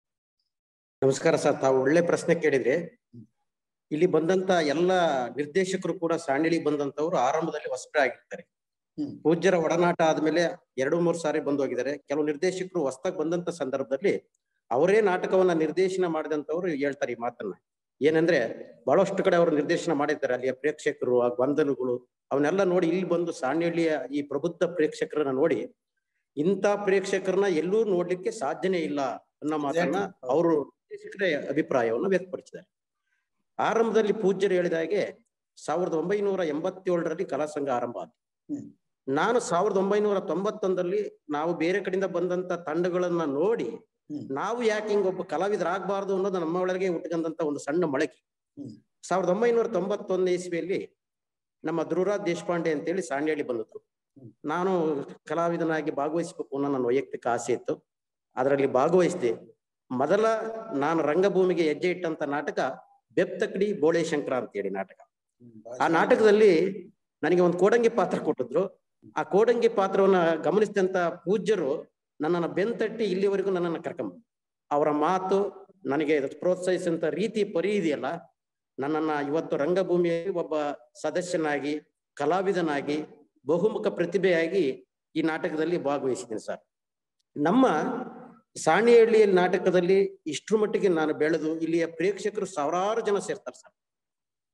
ನಮಸ್ಕಾರ ಸರ್ ತಾವು ಒಳ್ಳೆ ಪ್ರಶ್ನೆ ಕೇಳಿದ್ರಿ ಇಲ್ಲಿ ಬಂದಂತ ಎಲ್ಲ ನಿರ್ದೇಶಕರು ಕೂಡ ಸಾಣಿಲಿ ಬಂದಂತವ್ರು ಆರಂಭದಲ್ಲಿ ಹೊಸಬ್ರೆ ಆಗಿರ್ತಾರೆ ಹ್ಮ್. ಪೂಜ್ಯರ ಒಡನಾಟ ಆದ್ಮೇಲೆ ಎರಡು ಮೂರು ಸಾರಿ ಬಂದು ಹೋಗಿದ್ದಾರೆ ಕೆಲವು ನಿರ್ದೇಶಕರು ಹೊಸದಾಗಿ ಬಂದಂತ ಸಂದರ್ಭದಲ್ಲಿ ಅವರೇ ನಾಟಕವನ್ನ ನಿರ್ದೇಶನ ಮಾಡಿದಂತವ್ರು ಹೇಳ್ತಾರೆ ಈ ಮಾತನ್ನ ಏನಂದ್ರೆ ಬಹಳಷ್ಟು ಕಡೆ ಅವರು ನಿರ್ದೇಶನ ಮಾಡಿದ್ದಾರೆ ಅಲ್ಲಿಯ ಪ್ರೇಕ್ಷಕರು ಆ ಗೊಂದಲಗಳು ಅವನ್ನೆಲ್ಲ ನೋಡಿ ಇಲ್ಲಿ ಬಂದು ಸಾಣಿಹಳ್ಳಿಯ ಈ ಪ್ರಬುದ್ಧ ಪ್ರೇಕ್ಷಕರನ್ನ ನೋಡಿ ಇಂಥ ಪ್ರೇಕ್ಷಕರನ್ನ ಎಲ್ಲೂ ನೋಡ್ಲಿಕ್ಕೆ ಸಾಧ್ಯನೇ ಇಲ್ಲ ಅನ್ನೋ ಮಾತನ್ನ Exactly. ಅವರು ನಿರ್ದೇಶಕರೇ ಅಭಿಪ್ರಾಯವನ್ನು ವ್ಯಕ್ತಪಡಿಸಿದ್ದಾರೆ ಆರಂಭದಲ್ಲಿ ಪೂಜ್ಯರು ಹೇಳಿದ ಹಾಗೆ ಸಾವಿರದ ಒಂಬೈನೂರ ಎಂಬತ್ತೇಳರಲ್ಲಿ ಕಲಾ ಸಂಘ ಆರಂಭ ಆಯ್ತು ಹ್ಮ್. ನಾನು ಸಾವಿರದ ಒಂಬೈನೂರ ತೊಂಬತ್ತೊಂದರಲ್ಲಿ ನಾವು ಬೇರೆ ಕಡೆಯಿಂದ ಬಂದಂತ ತಂಡಗಳನ್ನ ನೋಡಿ ಹ್ಮ್. ನಾವು ಯಾಕೆ ಹಿಂಗ ಒಬ್ಬ ಕಲಾವಿದರಾಗಬಾರ್ದು ಅನ್ನೋದು ನಮ್ಮ ಒಳಗೆ ಹುಟ್ಟುಕಂದಂತ ಒಂದು ಸಣ್ಣ ಮೊಳಕೆ ಹ್ಮ್. ಸಾವಿರದ ಒಂಬೈನೂರ ತೊಂಬತ್ತೊಂದನೇ ಇಸ್ವಿಯಲ್ಲಿ ನಮ್ಮ ಧ್ರುವರಾಜ್ ದೇಶಪಾಂಡೆ ಅಂತೇಳಿ ಸಾಂಡ್ಯಳ್ಳಿ ಬಂದಿದ್ರು ಹ್ಮ್. ನಾನು ಕಲಾವಿದನಾಗಿ ಭಾಗವಹಿಸಬೇಕು ಅನ್ನೋ ನನ್ನ ವೈಯಕ್ತಿಕ ಆಸೆ ಇತ್ತು ಅದರಲ್ಲಿ ಭಾಗವಹಿಸಿದೆ ಮೊದಲ ನಾನು ರಂಗಭೂಮಿಗೆ ಹೆಜ್ಜೆ ಇಟ್ಟಂತ ನಾಟಕ ಬೆಪ್ತಕಡಿ ಬೋಳೆ ಶಂಕರ ಅಂತೇಳಿ ನಾಟಕ ಆ ನಾಟಕದಲ್ಲಿ ನನಗೆ ಒಂದು ಕೋಡಂಗಿ ಪಾತ್ರ ಕೊಟ್ಟಿದ್ರು ಆ ಕೋಡಂಗಿ ಪಾತ್ರವನ್ನ ಗಮನಿಸಿದಂತ ಪೂಜ್ಯರು ನನ್ನನ್ನ ಬೆಂತಟ್ಟಿ ಇಲ್ಲಿವರೆಗೂ ನನ್ನನ್ನು ಕರ್ಕೊಂಬ ಅವರ ಮಾತು ನನಗೆ ಪ್ರೋತ್ಸಾಹಿಸಿದಂತ ರೀತಿ ಪರಿ ಇದೆಯಲ್ಲ ನನ್ನನ್ನ ಇವತ್ತು ರಂಗಭೂಮಿಯಲ್ಲಿ ಒಬ್ಬ ಸದಸ್ಯನಾಗಿ ಕಲಾವಿದನಾಗಿ ಬಹುಮುಖ ಪ್ರತಿಭೆಯಾಗಿ ಈ ನಾಟಕದಲ್ಲಿ ಭಾಗವಹಿಸಿದ್ದೀನಿ ಸರ್ ನಮ್ಮ ಸಾಣಿಹಳ್ಳಿಯಲ್ಲಿ ನಾಟಕದಲ್ಲಿ ಇಷ್ಟರ ಮಟ್ಟಿಗೆ ನಾನು ಬೆಳೆದು ಇಲ್ಲಿಯ ಪ್ರೇಕ್ಷಕರು ಸಾವಿರಾರು ಜನ ಸೇರ್ತಾರೆ ಸರ್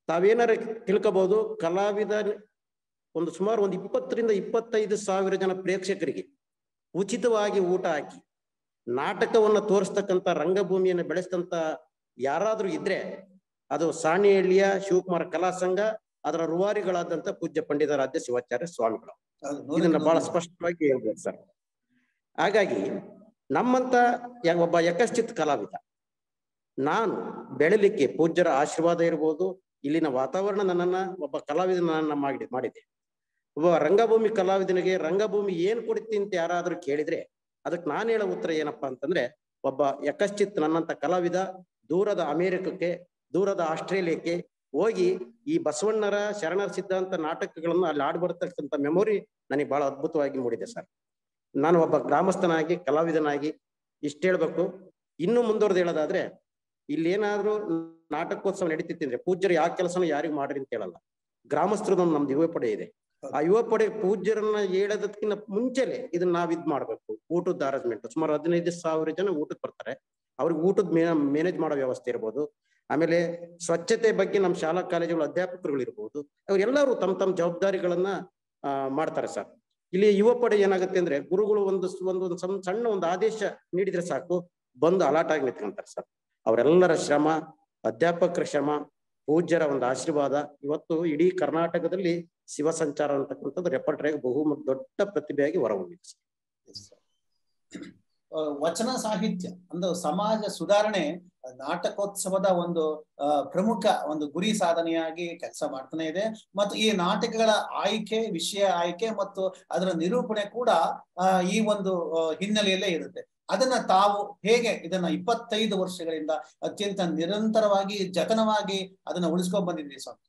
ತಾವೇನಾರ ತಿಳ್ಕೋಬಹುದು ಕಲಾವಿದ ಒಂದು ಸುಮಾರು ಒಂದು ಇಪ್ಪತ್ತರಿಂದ ಇಪ್ಪತ್ತೈದು ಸಾವಿರ ಜನ ಪ್ರೇಕ್ಷಕರಿಗೆ ಉಚಿತವಾಗಿ ಊಟ ಹಾಕಿ ನಾಟಕವನ್ನ ತೋರಿಸ್ತಕ್ಕಂಥ ರಂಗಭೂಮಿಯನ್ನು ಬೆಳೆಸ್ತಂತ ಯಾರಾದ್ರೂ ಇದ್ರೆ ಅದು ಸಾಣಿಹಳ್ಳಿಯ ಶಿವಕುಮಾರ ಕಲಾ ಸಂಘ ಅದರ ರೂವಾರಿಗಳಾದಂತ ಪೂಜ್ಯ ಪಂಡಿತಾರಾಧ್ಯ ಶಿವಾಚಾರ್ಯ ಸ್ವಾಮಿಗಳು ಅದು ನೂರಕ್ಕೆ ಇದನ್ನ ಬಹಳ ನೂರು. ಸ್ಪಷ್ಟವಾಗಿ ಹೇಳ್ಬೇಕು ಸರ್ ಹಾಗಾಗಿ ನಮ್ಮಂತ ಯ- ಒಬ್ಬ ಯಕಶ್ಚಿತ್ ಕಲಾವಿದ ನಾನು ಬೆಳಲಿಕ್ಕೆ ಪೂಜ್ಯರ ಆಶೀರ್ವಾದ ಇರ್ಬೋದು ಇಲ್ಲಿನ ವಾತಾವರಣ ನನ್ನನ್ನ ಒಬ್ಬ ಕಲಾವಿದನನ್ನ ಮಾಡಿ ಮಾಡಿದೆ ಒಬ್ಬ ರಂಗಭೂಮಿ ಕಲಾವಿದನಿಗೆ ರಂಗಭೂಮಿ ಏನ್ ಕೊಡುತ್ತೆ ಅಂತ ಯಾರಾದ್ರೂ ಕೇಳಿದ್ರೆ ಅದಕ್ಕೆ ನಾನು ಹೇಳೋ ಉತ್ತರ ಏನಪ್ಪಾ ಅಂತಂದ್ರೆ ಒಬ್ಬ ಯಕಶ್ಚಿತ್ ನನ್ನಂತ ಕಲಾವಿದ ದೂರದ ಅಮೆರಿಕಕ್ಕೆ ದೂರದ ಆಸ್ಟ್ರೇಲಿಯಾಕ್ಕೆ ಹೋಗಿ ಈ ಬಸವಣ್ಣರ ಶರಣರ ಸಿದ್ಧಾಂತ ನಾಟಕಗಳನ್ನು ಅಲ್ಲಿ ಆಡ್ ಬರ್ತಕ್ಕಂಥ ಮೆಮೊರಿ ನನಗೆ ಬಹಳ ಅದ್ಭುತವಾಗಿ ಮೂಡಿದೆ ಸರ್ ನಾನು ಒಬ್ಬ ಗ್ರಾಮಸ್ಥನಾಗಿ ಕಲಾವಿದನಾಗಿ ಇಷ್ಟ ಹೇಳ್ಬೇಕು ಇನ್ನು ಮುಂದುವರೆದು ಹೇಳೋದಾದ್ರೆ ಇಲ್ಲೇನಾದ್ರೂ ನಾಟಕೋತ್ಸವ ನಡೀತಿತ್ತಂದ್ರೆ ಪೂಜ್ಯರು ಯಾವ ಕೆಲಸನೂ ಯಾರಿಗೂ ಮಾಡ್ರಿ ಅಂತ ಹೇಳಲ್ಲ ಗ್ರಾಮಸ್ಥರದೊಂದು ನಮ್ದು ಯುವ ಪಡೆ ಇದೆ ಆ ಯುವ ಪಡೆ ಪೂಜ್ಯರನ್ನ ಹೇಳೋದಕ್ಕಿಂತ ಮುಂಚೆನೆ ಇದನ್ನ ನಾವ್ ಇದ್ ಮಾಡ್ಬೇಕು ಊಟದ ಅರೇಂಜ್ಮೆಂಟ್ ಸುಮಾರು ಹದಿನೈದು ಸಾವಿರ ಜನ ಊಟಕ್ಕೆ ಬರ್ತಾರೆ ಅವ್ರಿಗೆ ಊಟದ ಮ್ಯಾನೇಜ್ ಮಾಡೋ ವ್ಯವಸ್ಥೆ ಇರ್ಬೋದು ಆಮೇಲೆ ಸ್ವಚ್ಛತೆ ಬಗ್ಗೆ ನಮ್ಮ ಶಾಲಾ ಕಾಲೇಜುಗಳ ಅಧ್ಯಾಪಕರುಗಳು ಇರ್ಬೋದು ಅವರೆಲ್ಲರೂ ತಮ್ಮ ತಮ್ಮ ಜವಾಬ್ದಾರಿಗಳನ್ನ ಆ, ಮಾಡ್ತಾರೆ ಸರ್ ಇಲ್ಲಿ ಯುವ ಪಡೆ ಏನಾಗುತ್ತೆ ಅಂದ್ರೆ ಗುರುಗಳು ಒಂದು ಸ್- ಒಂದು ಒಂದು ಸಣ್ಣ ಸಣ್ಣ ಒಂದು ಆದೇಶ ನೀಡಿದ್ರೆ ಸಾಕು ಬಂದು ಅಲಾಟ್ ಆಗಿ ನಿಂತ್ಕೊಂತಾರೆ ಸರ್ ಅವರೆಲ್ಲರ ಶ್ರಮ ಅಧ್ಯಾಪಕರ ಶ್ರಮ ಪೂಜ್ಯರ ಒಂದು ಆಶೀರ್ವಾದ ಇವತ್ತು ಇಡೀ ಕರ್ನಾಟಕದಲ್ಲಿ ಶಿವ ಸಂಚಾರ ಅಂತಕ್ಕಂಥದ್ದು ರೆಪರ್ಟರಿಯಾಗಿ ಬಹು ದೊಡ್ಡ ಪ್ರತಿಭೆಯಾಗಿ ಹೊರಹೊಮ್ಮಿದೆ ಸರ್ ಆ, ವಚನ ಸಾಹಿತ್ಯ ಒಂದು ಸಮಾಜ ಸುಧಾರಣೆ ನಾಟಕೋತ್ಸವದ ಒಂದು ಆ, ಪ್ರಮುಖ ಒಂದು ಗುರಿ ಸಾಧನೆಯಾಗಿ ಕೆಲಸ ಮಾಡ್ತಾನೆ ಇದೆ ಮತ್ತು ಈ ನಾಟಕಗಳ ಆಯ್ಕೆ ವಿಷಯ ಆಯ್ಕೆ ಮತ್ತು ಅದರ ನಿರೂಪಣೆ ಕೂಡ ಆ, ಈ ಒಂದು ಆ, ಹಿನ್ನೆಲೆಯಲ್ಲೇ ಇರುತ್ತೆ ಅದನ್ನ ತಾವು ಹೇಗೆ ಇದನ್ನ ಇಪ್ಪತ್ತೈದು ವರ್ಷಗಳಿಂದ ಅತ್ಯಂತ ನಿರಂತರವಾಗಿ ಜತನವಾಗಿ ಅದನ್ನ ಉಳಿಸ್ಕೊಂಡ್ ಬಂದಿದ್ರಿ ಸ್ವಾಮಿ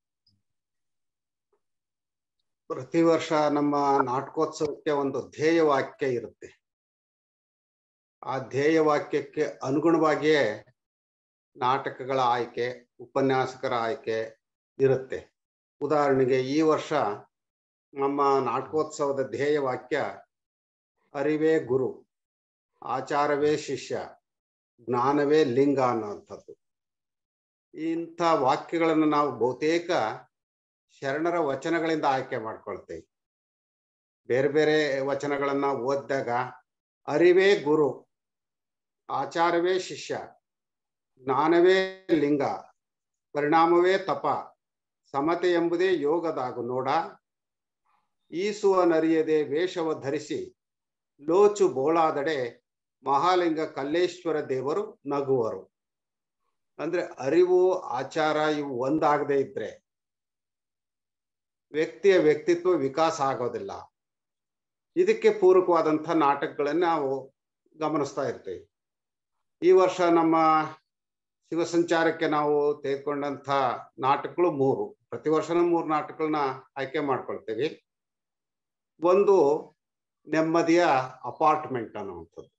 ಪ್ರತಿ ವರ್ಷ ನಮ್ಮ ನಾಟಕೋತ್ಸವಕ್ಕೆ ಒಂದು ಧ್ಯೇಯ ವಾಕ್ಯ ಇರುತ್ತೆ ಆ ಧ್ಯೇಯ ವಾಕ್ಯಕ್ಕೆ ಅನುಗುಣವಾಗಿಯೇ ನಾಟಕಗಳ ಆಯ್ಕೆ ಉಪನ್ಯಾಸಕರ ಆಯ್ಕೆ ಇರುತ್ತೆ ಉದಾಹರಣೆಗೆ ಈ ವರ್ಷ ನಮ್ಮ ನಾಟಕೋತ್ಸವದ ಧ್ಯೇಯ ವಾಕ್ಯ ಅರಿವೇ ಗುರು ಆಚಾರವೇ ಶಿಷ್ಯ ಜ್ಞಾನವೇ ಲಿಂಗ ಅನ್ನುವಂಥದ್ದು ಇಂಥ ವಾಕ್ಯಗಳನ್ನು ನಾವು ಬಹುತೇಕ ಶರಣರ ವಚನಗಳಿಂದ ಆಯ್ಕೆ ಮಾಡ್ಕೊಳ್ತೇವೆ ಬೇರೆ ಬೇರೆ ವಚನಗಳನ್ನ ಓದಿದಾಗ ಅರಿವೇ ಗುರು ಆಚಾರವೇ ಶಿಷ್ಯ ಜ್ಞಾನವೇ ಲಿಂಗ ಪರಿಣಾಮವೇ ತಪ ಸಮತೆ ಎಂಬುದೇ ಯೋಗದಾಗು ನೋಡ ಈಸುವ ನರಿಯದೆ ವೇಷವ ಧರಿಸಿ ಲೋಚು ಬೋಳಾದಡೆ ಮಹಾಲಿಂಗ ಕಲ್ಲೇಶ್ವರ ದೇವರು ನಗುವರು ಅಂದ್ರೆ ಅರಿವು ಆಚಾರ ಇವು ಒಂದಾಗದೇ ಇದ್ರೆ ವ್ಯಕ್ತಿಯ ವ್ಯಕ್ತಿತ್ವ ವಿಕಾಸ ಆಗೋದಿಲ್ಲ ಇದಕ್ಕೆ ಪೂರಕವಾದಂಥ ನಾಟಕಗಳನ್ನ ನಾವು ಗಮನಿಸ್ತಾ ಇರ್ತೀವಿ ಈ ವರ್ಷ ನಮ್ಮ ಶಿವ ಸಂಚಾರಕ್ಕೆ ನಾವು ತೆಗೆದುಕೊಂಡಂಥ ನಾಟಕಗಳು ಮೂರು ಪ್ರತಿ ವರ್ಷನೂ ಮೂರು ನಾಟಕಗಳನ್ನ ಆಯ್ಕೆ ಮಾಡ್ಕೊಳ್ತೀವಿ ಒಂದು ನೆಮ್ಮದಿಯ ಅಪಾರ್ಟ್ಮೆಂಟ್ ಅನ್ನುವಂಥದ್ದು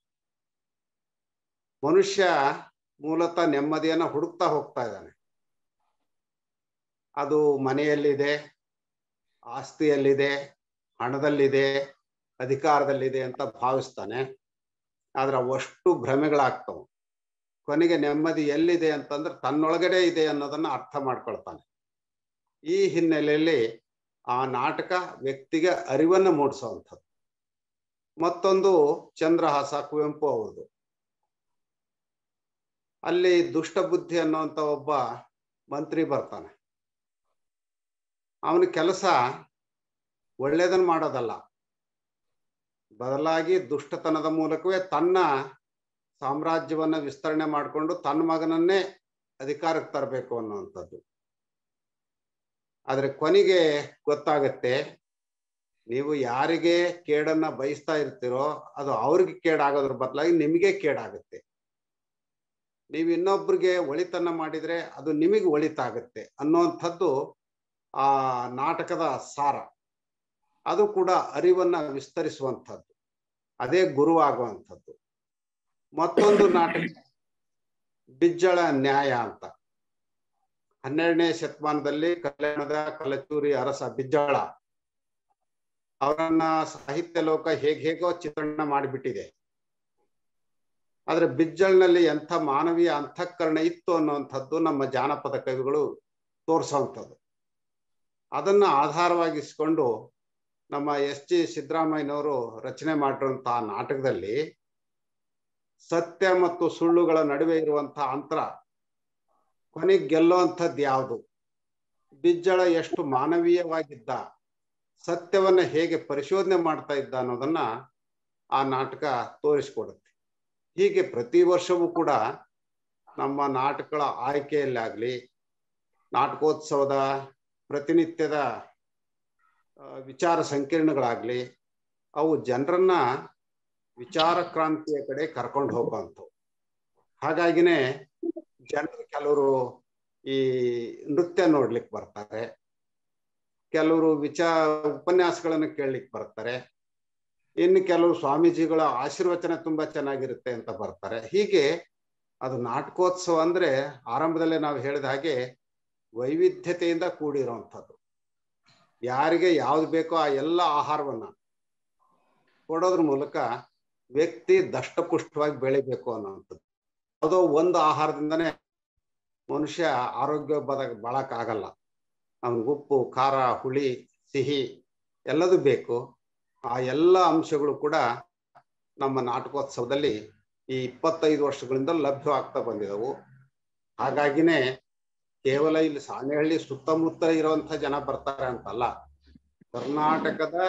ಮನುಷ್ಯ ಮೂಲತಃ ನೆಮ್ಮದಿಯನ್ನ ಹುಡುಕ್ತಾ ಹೋಗ್ತಾ ಇದ್ದಾನೆ ಅದು ಮನೆಯಲ್ಲಿದೆ ಆಸ್ತಿಯಲ್ಲಿದೆ ಹಣದಲ್ಲಿದೆ ಅಧಿಕಾರದಲ್ಲಿದೆ ಅಂತ ಭಾವಿಸ್ತಾನೆ ಆದ್ರೆ ಅವಷ್ಟು ಭ್ರಮೆಗಳಾಗ್ತವೆ ಕೊನೆಗೆ ನೆಮ್ಮದಿ ಎಲ್ಲಿದೆ ಅಂತಂದ್ರೆ ತನ್ನೊಳಗಡೆ ಇದೆ ಅನ್ನೋದನ್ನ ಅರ್ಥ ಮಾಡ್ಕೊಳ್ತಾನೆ ಈ ಹಿನ್ನೆಲೆಯಲ್ಲಿ ಆ ನಾಟಕ ವ್ಯಕ್ತಿಗೆ ಅರಿವನ್ನು ಮೂಡಿಸುವಂಥದ್ದು ಮತ್ತೊಂದು ಚಂದ್ರಹಾಸ ಕುವೆಂಪು ಅವ್ರದ್ದು ಅಲ್ಲಿ ದುಷ್ಟ ಬುದ್ಧಿ ಅನ್ನುವಂಥ ಒಬ್ಬ ಮಂತ್ರಿ ಬರ್ತಾನೆ ಅವನ ಕೆಲಸ ಒಳ್ಳೇದನ್ನ ಮಾಡೋದಲ್ಲ ಬದಲಾಗಿ ದುಷ್ಟತನದ ಮೂಲಕವೇ ತನ್ನ ಸಾಮ್ರಾಜ್ಯವನ್ನ ವಿಸ್ತರಣೆ ಮಾಡಿಕೊಂಡು ತನ್ನ ಮಗನನ್ನೇ ಅಧಿಕಾರಕ್ಕೆ ತರಬೇಕು ಅನ್ನುವಂಥದ್ದು ಆದ್ರೆ ಕೊನೆಗೆ ಗೊತ್ತಾಗತ್ತೆ ನೀವು ಯಾರಿಗೆ ಕೇಡನ್ನ ಬಯಸ್ತಾ ಇರ್ತೀರೋ ಅದು ಅವ್ರಿಗೆ ಕೇಡಾಗೋದ್ರ ಬದಲಾಗಿ ನಿಮಗೆ ಕೇಡಾಗುತ್ತೆ ನೀವು ಇನ್ನೊಬ್ರಿಗೆ ಒಳಿತನ್ನ ಮಾಡಿದ್ರೆ ಅದು ನಿಮಗೆ ಒಳಿತಾಗುತ್ತೆ ಅನ್ನುವಂಥದ್ದು ಆ ನಾಟಕದ ಸಾರ ಅದು ಕೂಡ ಅರಿವನ್ನ ವಿಸ್ತರಿಸುವಂಥದ್ದು ಅದೇ ಗುರುವಾಗುವಂಥದ್ದು ಮತ್ತೊಂದು ನಾಟಕ ಬಿಜ್ಜಳ ನ್ಯಾಯ ಅಂತ ಹನ್ನೆರಡನೇ ಶತಮಾನದಲ್ಲಿ ಕಲ್ಯಾಣದ ಕಲಚೂರಿ ಅರಸ ಬಿಜ್ಜಳ ಅವರನ್ನ ಸಾಹಿತ್ಯ ಲೋಕ ಹೇಗ್ ಹೇಗೋ ಚಿತ್ರಣ ಮಾಡಿಬಿಟ್ಟಿದೆ ಆದ್ರೆ ಬಿಜ್ಜಳ್ನಲ್ಲಿ ಎಂಥ ಮಾನವೀಯ ಅಂತಃಕರಣ ಇತ್ತು ಅನ್ನುವಂಥದ್ದು ನಮ್ಮ ಜಾನಪದ ಕವಿಗಳು ತೋರಿಸೋವಂಥದ್ದು ಅದನ್ನ ಆಧಾರವಾಗಿಸ್ಕೊಂಡು ನಮ್ಮ ಎಸ್ ಜಿ ಸಿದ್ದರಾಮಯ್ಯನವರು ರಚನೆ ಮಾಡಿರುವಂತಹ ನಾಟಕದಲ್ಲಿ ಸತ್ಯ ಮತ್ತು ಸುಳ್ಳುಗಳ ನಡುವೆ ಇರುವಂತಹ ಅಂತರ ಕೊನೆಗೆ ಗೆಲ್ಲುವಂಥದ್ದು ಯಾವುದು ಬಿಜ್ಜಳ ಎಷ್ಟು ಮಾನವೀಯವಾಗಿದ್ದ ಸತ್ಯವನ್ನ ಹೇಗೆ ಪರಿಶೋಧನೆ ಮಾಡ್ತಾ ಇದ್ದ ಅನ್ನೋದನ್ನ ಆ ನಾಟಕ ತೋರಿಸ್ಕೊಡುತ್ತೆ ಹೀಗೆ ಪ್ರತಿ ವರ್ಷವೂ ಕೂಡ ನಮ್ಮ ನಾಟಕಗಳ ಆಯ್ಕೆಯಲ್ಲಾಗ್ಲಿ ನಾಟಕೋತ್ಸವದ ಪ್ರತಿನಿತ್ಯದ ಆ, ವಿಚಾರ ಸಂಕಿರಣಗಳಾಗ್ಲಿ ಅವು ಜನರನ್ನ ವಿಚಾರ ಕ್ರಾಂತಿಯ ಕಡೆ ಕರ್ಕೊಂಡು ಹೋಗುವಂಥವು ಹಾಗಾಗಿನೇ ಜನರು ಕೆಲವರು ಈ ನೃತ್ಯ ನೋಡ್ಲಿಕ್ಕೆ ಬರ್ತಾರೆ ಕೆಲವರು ವಿಚಾರ ಉಪನ್ಯಾಸಗಳನ್ನು ಕೇಳಲಿಕ್ಕೆ ಬರ್ತಾರೆ ಇನ್ನು ಕೆಲವು ಸ್ವಾಮೀಜಿಗಳ ಆಶೀರ್ವಚನ ತುಂಬಾ ಚೆನ್ನಾಗಿರುತ್ತೆ ಅಂತ ಬರ್ತಾರೆ ಹೀಗೆ ಅದು ನಾಟಕೋತ್ಸವ ಅಂದ್ರೆ ಆರಂಭದಲ್ಲೇ ನಾವು ಹೇಳಿದ ಹಾಗೆ ವೈವಿಧ್ಯತೆಯಿಂದ ಕೂಡಿರುವಂಥದ್ದು ಯಾರಿಗೆ ಯಾವ್ದು ಬೇಕೋ ಆ ಎಲ್ಲ ಆಹಾರವನ್ನ ಕೊಡೋದ್ರ ಮೂಲಕ ವ್ಯಕ್ತಿ ದಷ್ಟಪುಷ್ಟವಾಗಿ ಬೆಳಿಬೇಕು ಅನ್ನೋವಂಥದ್ದು ಯಾವುದೋ ಒಂದು ಆಹಾರದಿಂದನೇ ಮನುಷ್ಯ ಆರೋಗ್ಯ ಬದ ಬಾಳಕ್ ಆಗಲ್ಲ ಅವನಿಗೆ ಉಪ್ಪು ಖಾರ ಹುಳಿ ಸಿಹಿ ಎಲ್ಲದೂ ಬೇಕು ಆ ಎಲ್ಲ ಅಂಶಗಳು ಕೂಡ ನಮ್ಮ ನಾಟಕೋತ್ಸವದಲ್ಲಿ ಈ ಇಪ್ಪತ್ತೈದು ವರ್ಷಗಳಿಂದ ಲಭ್ಯವಾಗ್ತಾ ಬಂದಿದವು ಹಾಗಾಗಿನೇ ಕೇವಲ ಇಲ್ಲಿ ಸಾಣೆಹಳ್ಳಿ ಸುತ್ತಮುತ್ತ ಇರುವಂತ ಜನ ಬರ್ತಾರೆ ಅಂತಲ್ಲ ಕರ್ನಾಟಕದ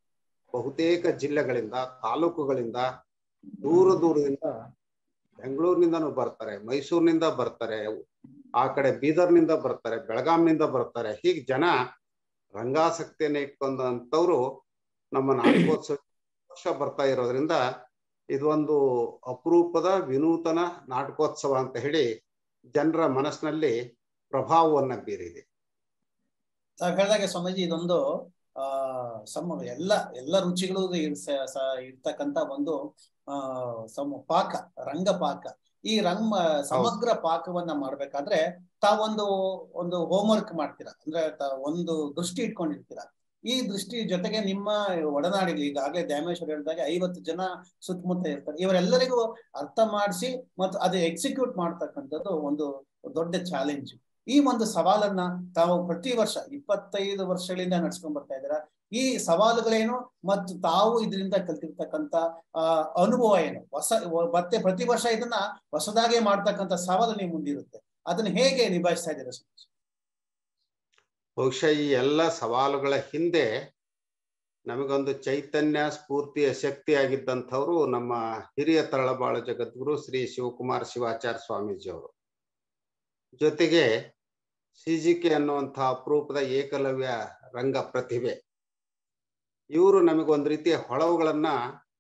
ಬಹುತೇಕ ಜಿಲ್ಲೆಗಳಿಂದ ತಾಲೂಕುಗಳಿಂದ ದೂರ ದೂರದಿಂದ ಬೆಂಗಳೂರಿನಿಂದನೂ ಬರ್ತಾರೆ ಮೈಸೂರಿನಿಂದ ಬರ್ತಾರೆ ಆ ಕಡೆ ಬೀದರ್ನಿಂದ ಬರ್ತಾರೆ ಬೆಳಗಾಂನಿಂದ ಬರ್ತಾರೆ ಹೀಗೆ ಜನ ರಂಗಾಸಕ್ತಿಯನ್ನು ಇಟ್ಕೊಂಡಂಥವ್ರು ನಮ್ಮ ನಾಟಕೋತ್ಸವ ವರ್ಷ ಬರ್ತಾ ಇರೋದ್ರಿಂದ ಇದೊಂದು ಅಪರೂಪದ ವಿನೂತನ ನಾಟಕೋತ್ಸವ ಅಂತ ಹೇಳಿ ಜನರ ಮನಸ್ಸಿನಲ್ಲಿ ಪ್ರಭಾವವನ್ನ ಬೀರಿದೆ ತಾವ್ ಹೇಳ್ದಾಗೆ ಸ್ವಾಮೀಜಿ ಇದೊಂದು ಆ ಸಮ ಎಲ್ಲ ಎಲ್ಲ ರುಚಿಗಳು ಇರ್- ಸ- ಸ- ಇರ್ತಕ್ಕಂತ ಒಂದು ಆ ಸಮ ಪಾಕ ರಂಗ ಪಾಕ ಈ ರಂಗ ಸಮಗ್ರ ಪಾಕವನ್ನ ಮಾಡ್ಬೇಕಾದ್ರೆ ತಾವೊಂದು ಒಂದು ಹೋಮ್ವರ್ಕ್ ಮಾಡ್ತೀರಾ ಅಂದ್ರೆ ತ- ಒಂದು ದೃಷ್ಟಿ ಇಟ್ಕೊಂಡಿರ್ತೀರಾ ಈ ದೃಷ್ಟಿ ಜೊತೆಗೆ ನಿಮ್ಮ ಒಡನಾಡಿಗಳು ಈಗಾಗಲೇ ದ್ಯಾಮೇಶ್ವರ್ ಹೇಳಿದಾಗೆ ಐವತ್ತು ಜನ ಸುತ್ತಮುತ್ತ ಇರ್ತಾರೆ ಇವರೆಲ್ಲರಿಗೂ ಅರ್ಥ ಮಾಡಿಸಿ ಮತ್ತು ಅದು ಎಕ್ಸಿಕ್ಯೂಟ್ ಮಾಡ್ತಕ್ಕಂಥದ್ದು ಒಂದು ದೊಡ್ಡ ಚಾಲೆಂಜ್ ಈ ಒಂದು ಸವಾಲನ್ನ ತಾವು ಪ್ರತಿ ವರ್ಷ ಇಪ್ಪತ್ತೈದು ವರ್ಷಗಳಿಂದ ನಡ್ಸ್ಕೊಂಡ್ ಬರ್ತಾ ಇದ್ದೀರಾ ಈ ಸವಾಲುಗಳೇನು ಮತ್ತು ತಾವು ಇದರಿಂದ ಕಲ್ತಿರ್ತಕ್ಕಂತ ಆ ಅನುಭವ ಏನು ಹೊಸ ಮತ್ತೆ ಪ್ರತಿ ವರ್ಷ ಇದನ್ನ ಹೊಸದಾಗೆ ಮಾಡ್ತಕ್ಕಂಥ ಸವಾಲು ನೀವು ಮುಂದಿರುತ್ತೆ ಅದನ್ನ ಹೇಗೆ ನಿಭಾಯಿಸ್ತಾ ಇದ್ದೀರಾ ಸ್ವಾಮೀಜಿ? ಬಹುಶಃ ಈ ಎಲ್ಲ ಸವಾಲುಗಳ ಹಿಂದೆ ನಮಗೊಂದು ಚೈತನ್ಯ ಸ್ಫೂರ್ತಿಯ ಶಕ್ತಿ ಆಗಿದ್ದಂಥವ್ರು ನಮ್ಮ ಹಿರಿಯ ತರಳಬಾಳ ಜಗದ್ಗುರು ಶ್ರೀ ಶಿವಕುಮಾರ ಶಿವಾಚಾರ್ಯ ಸ್ವಾಮೀಜಿ ಅವರು ಜೊತೆಗೆ ಸಿಜಿಕೆ ಅನ್ನುವಂಥ ಅಪರೂಪದ ಏಕಲವ್ಯ ರಂಗ ಪ್ರತಿಭೆ ಇವರು ನಮಗೊಂದು ರೀತಿಯ ಹೊಳವುಗಳನ್ನ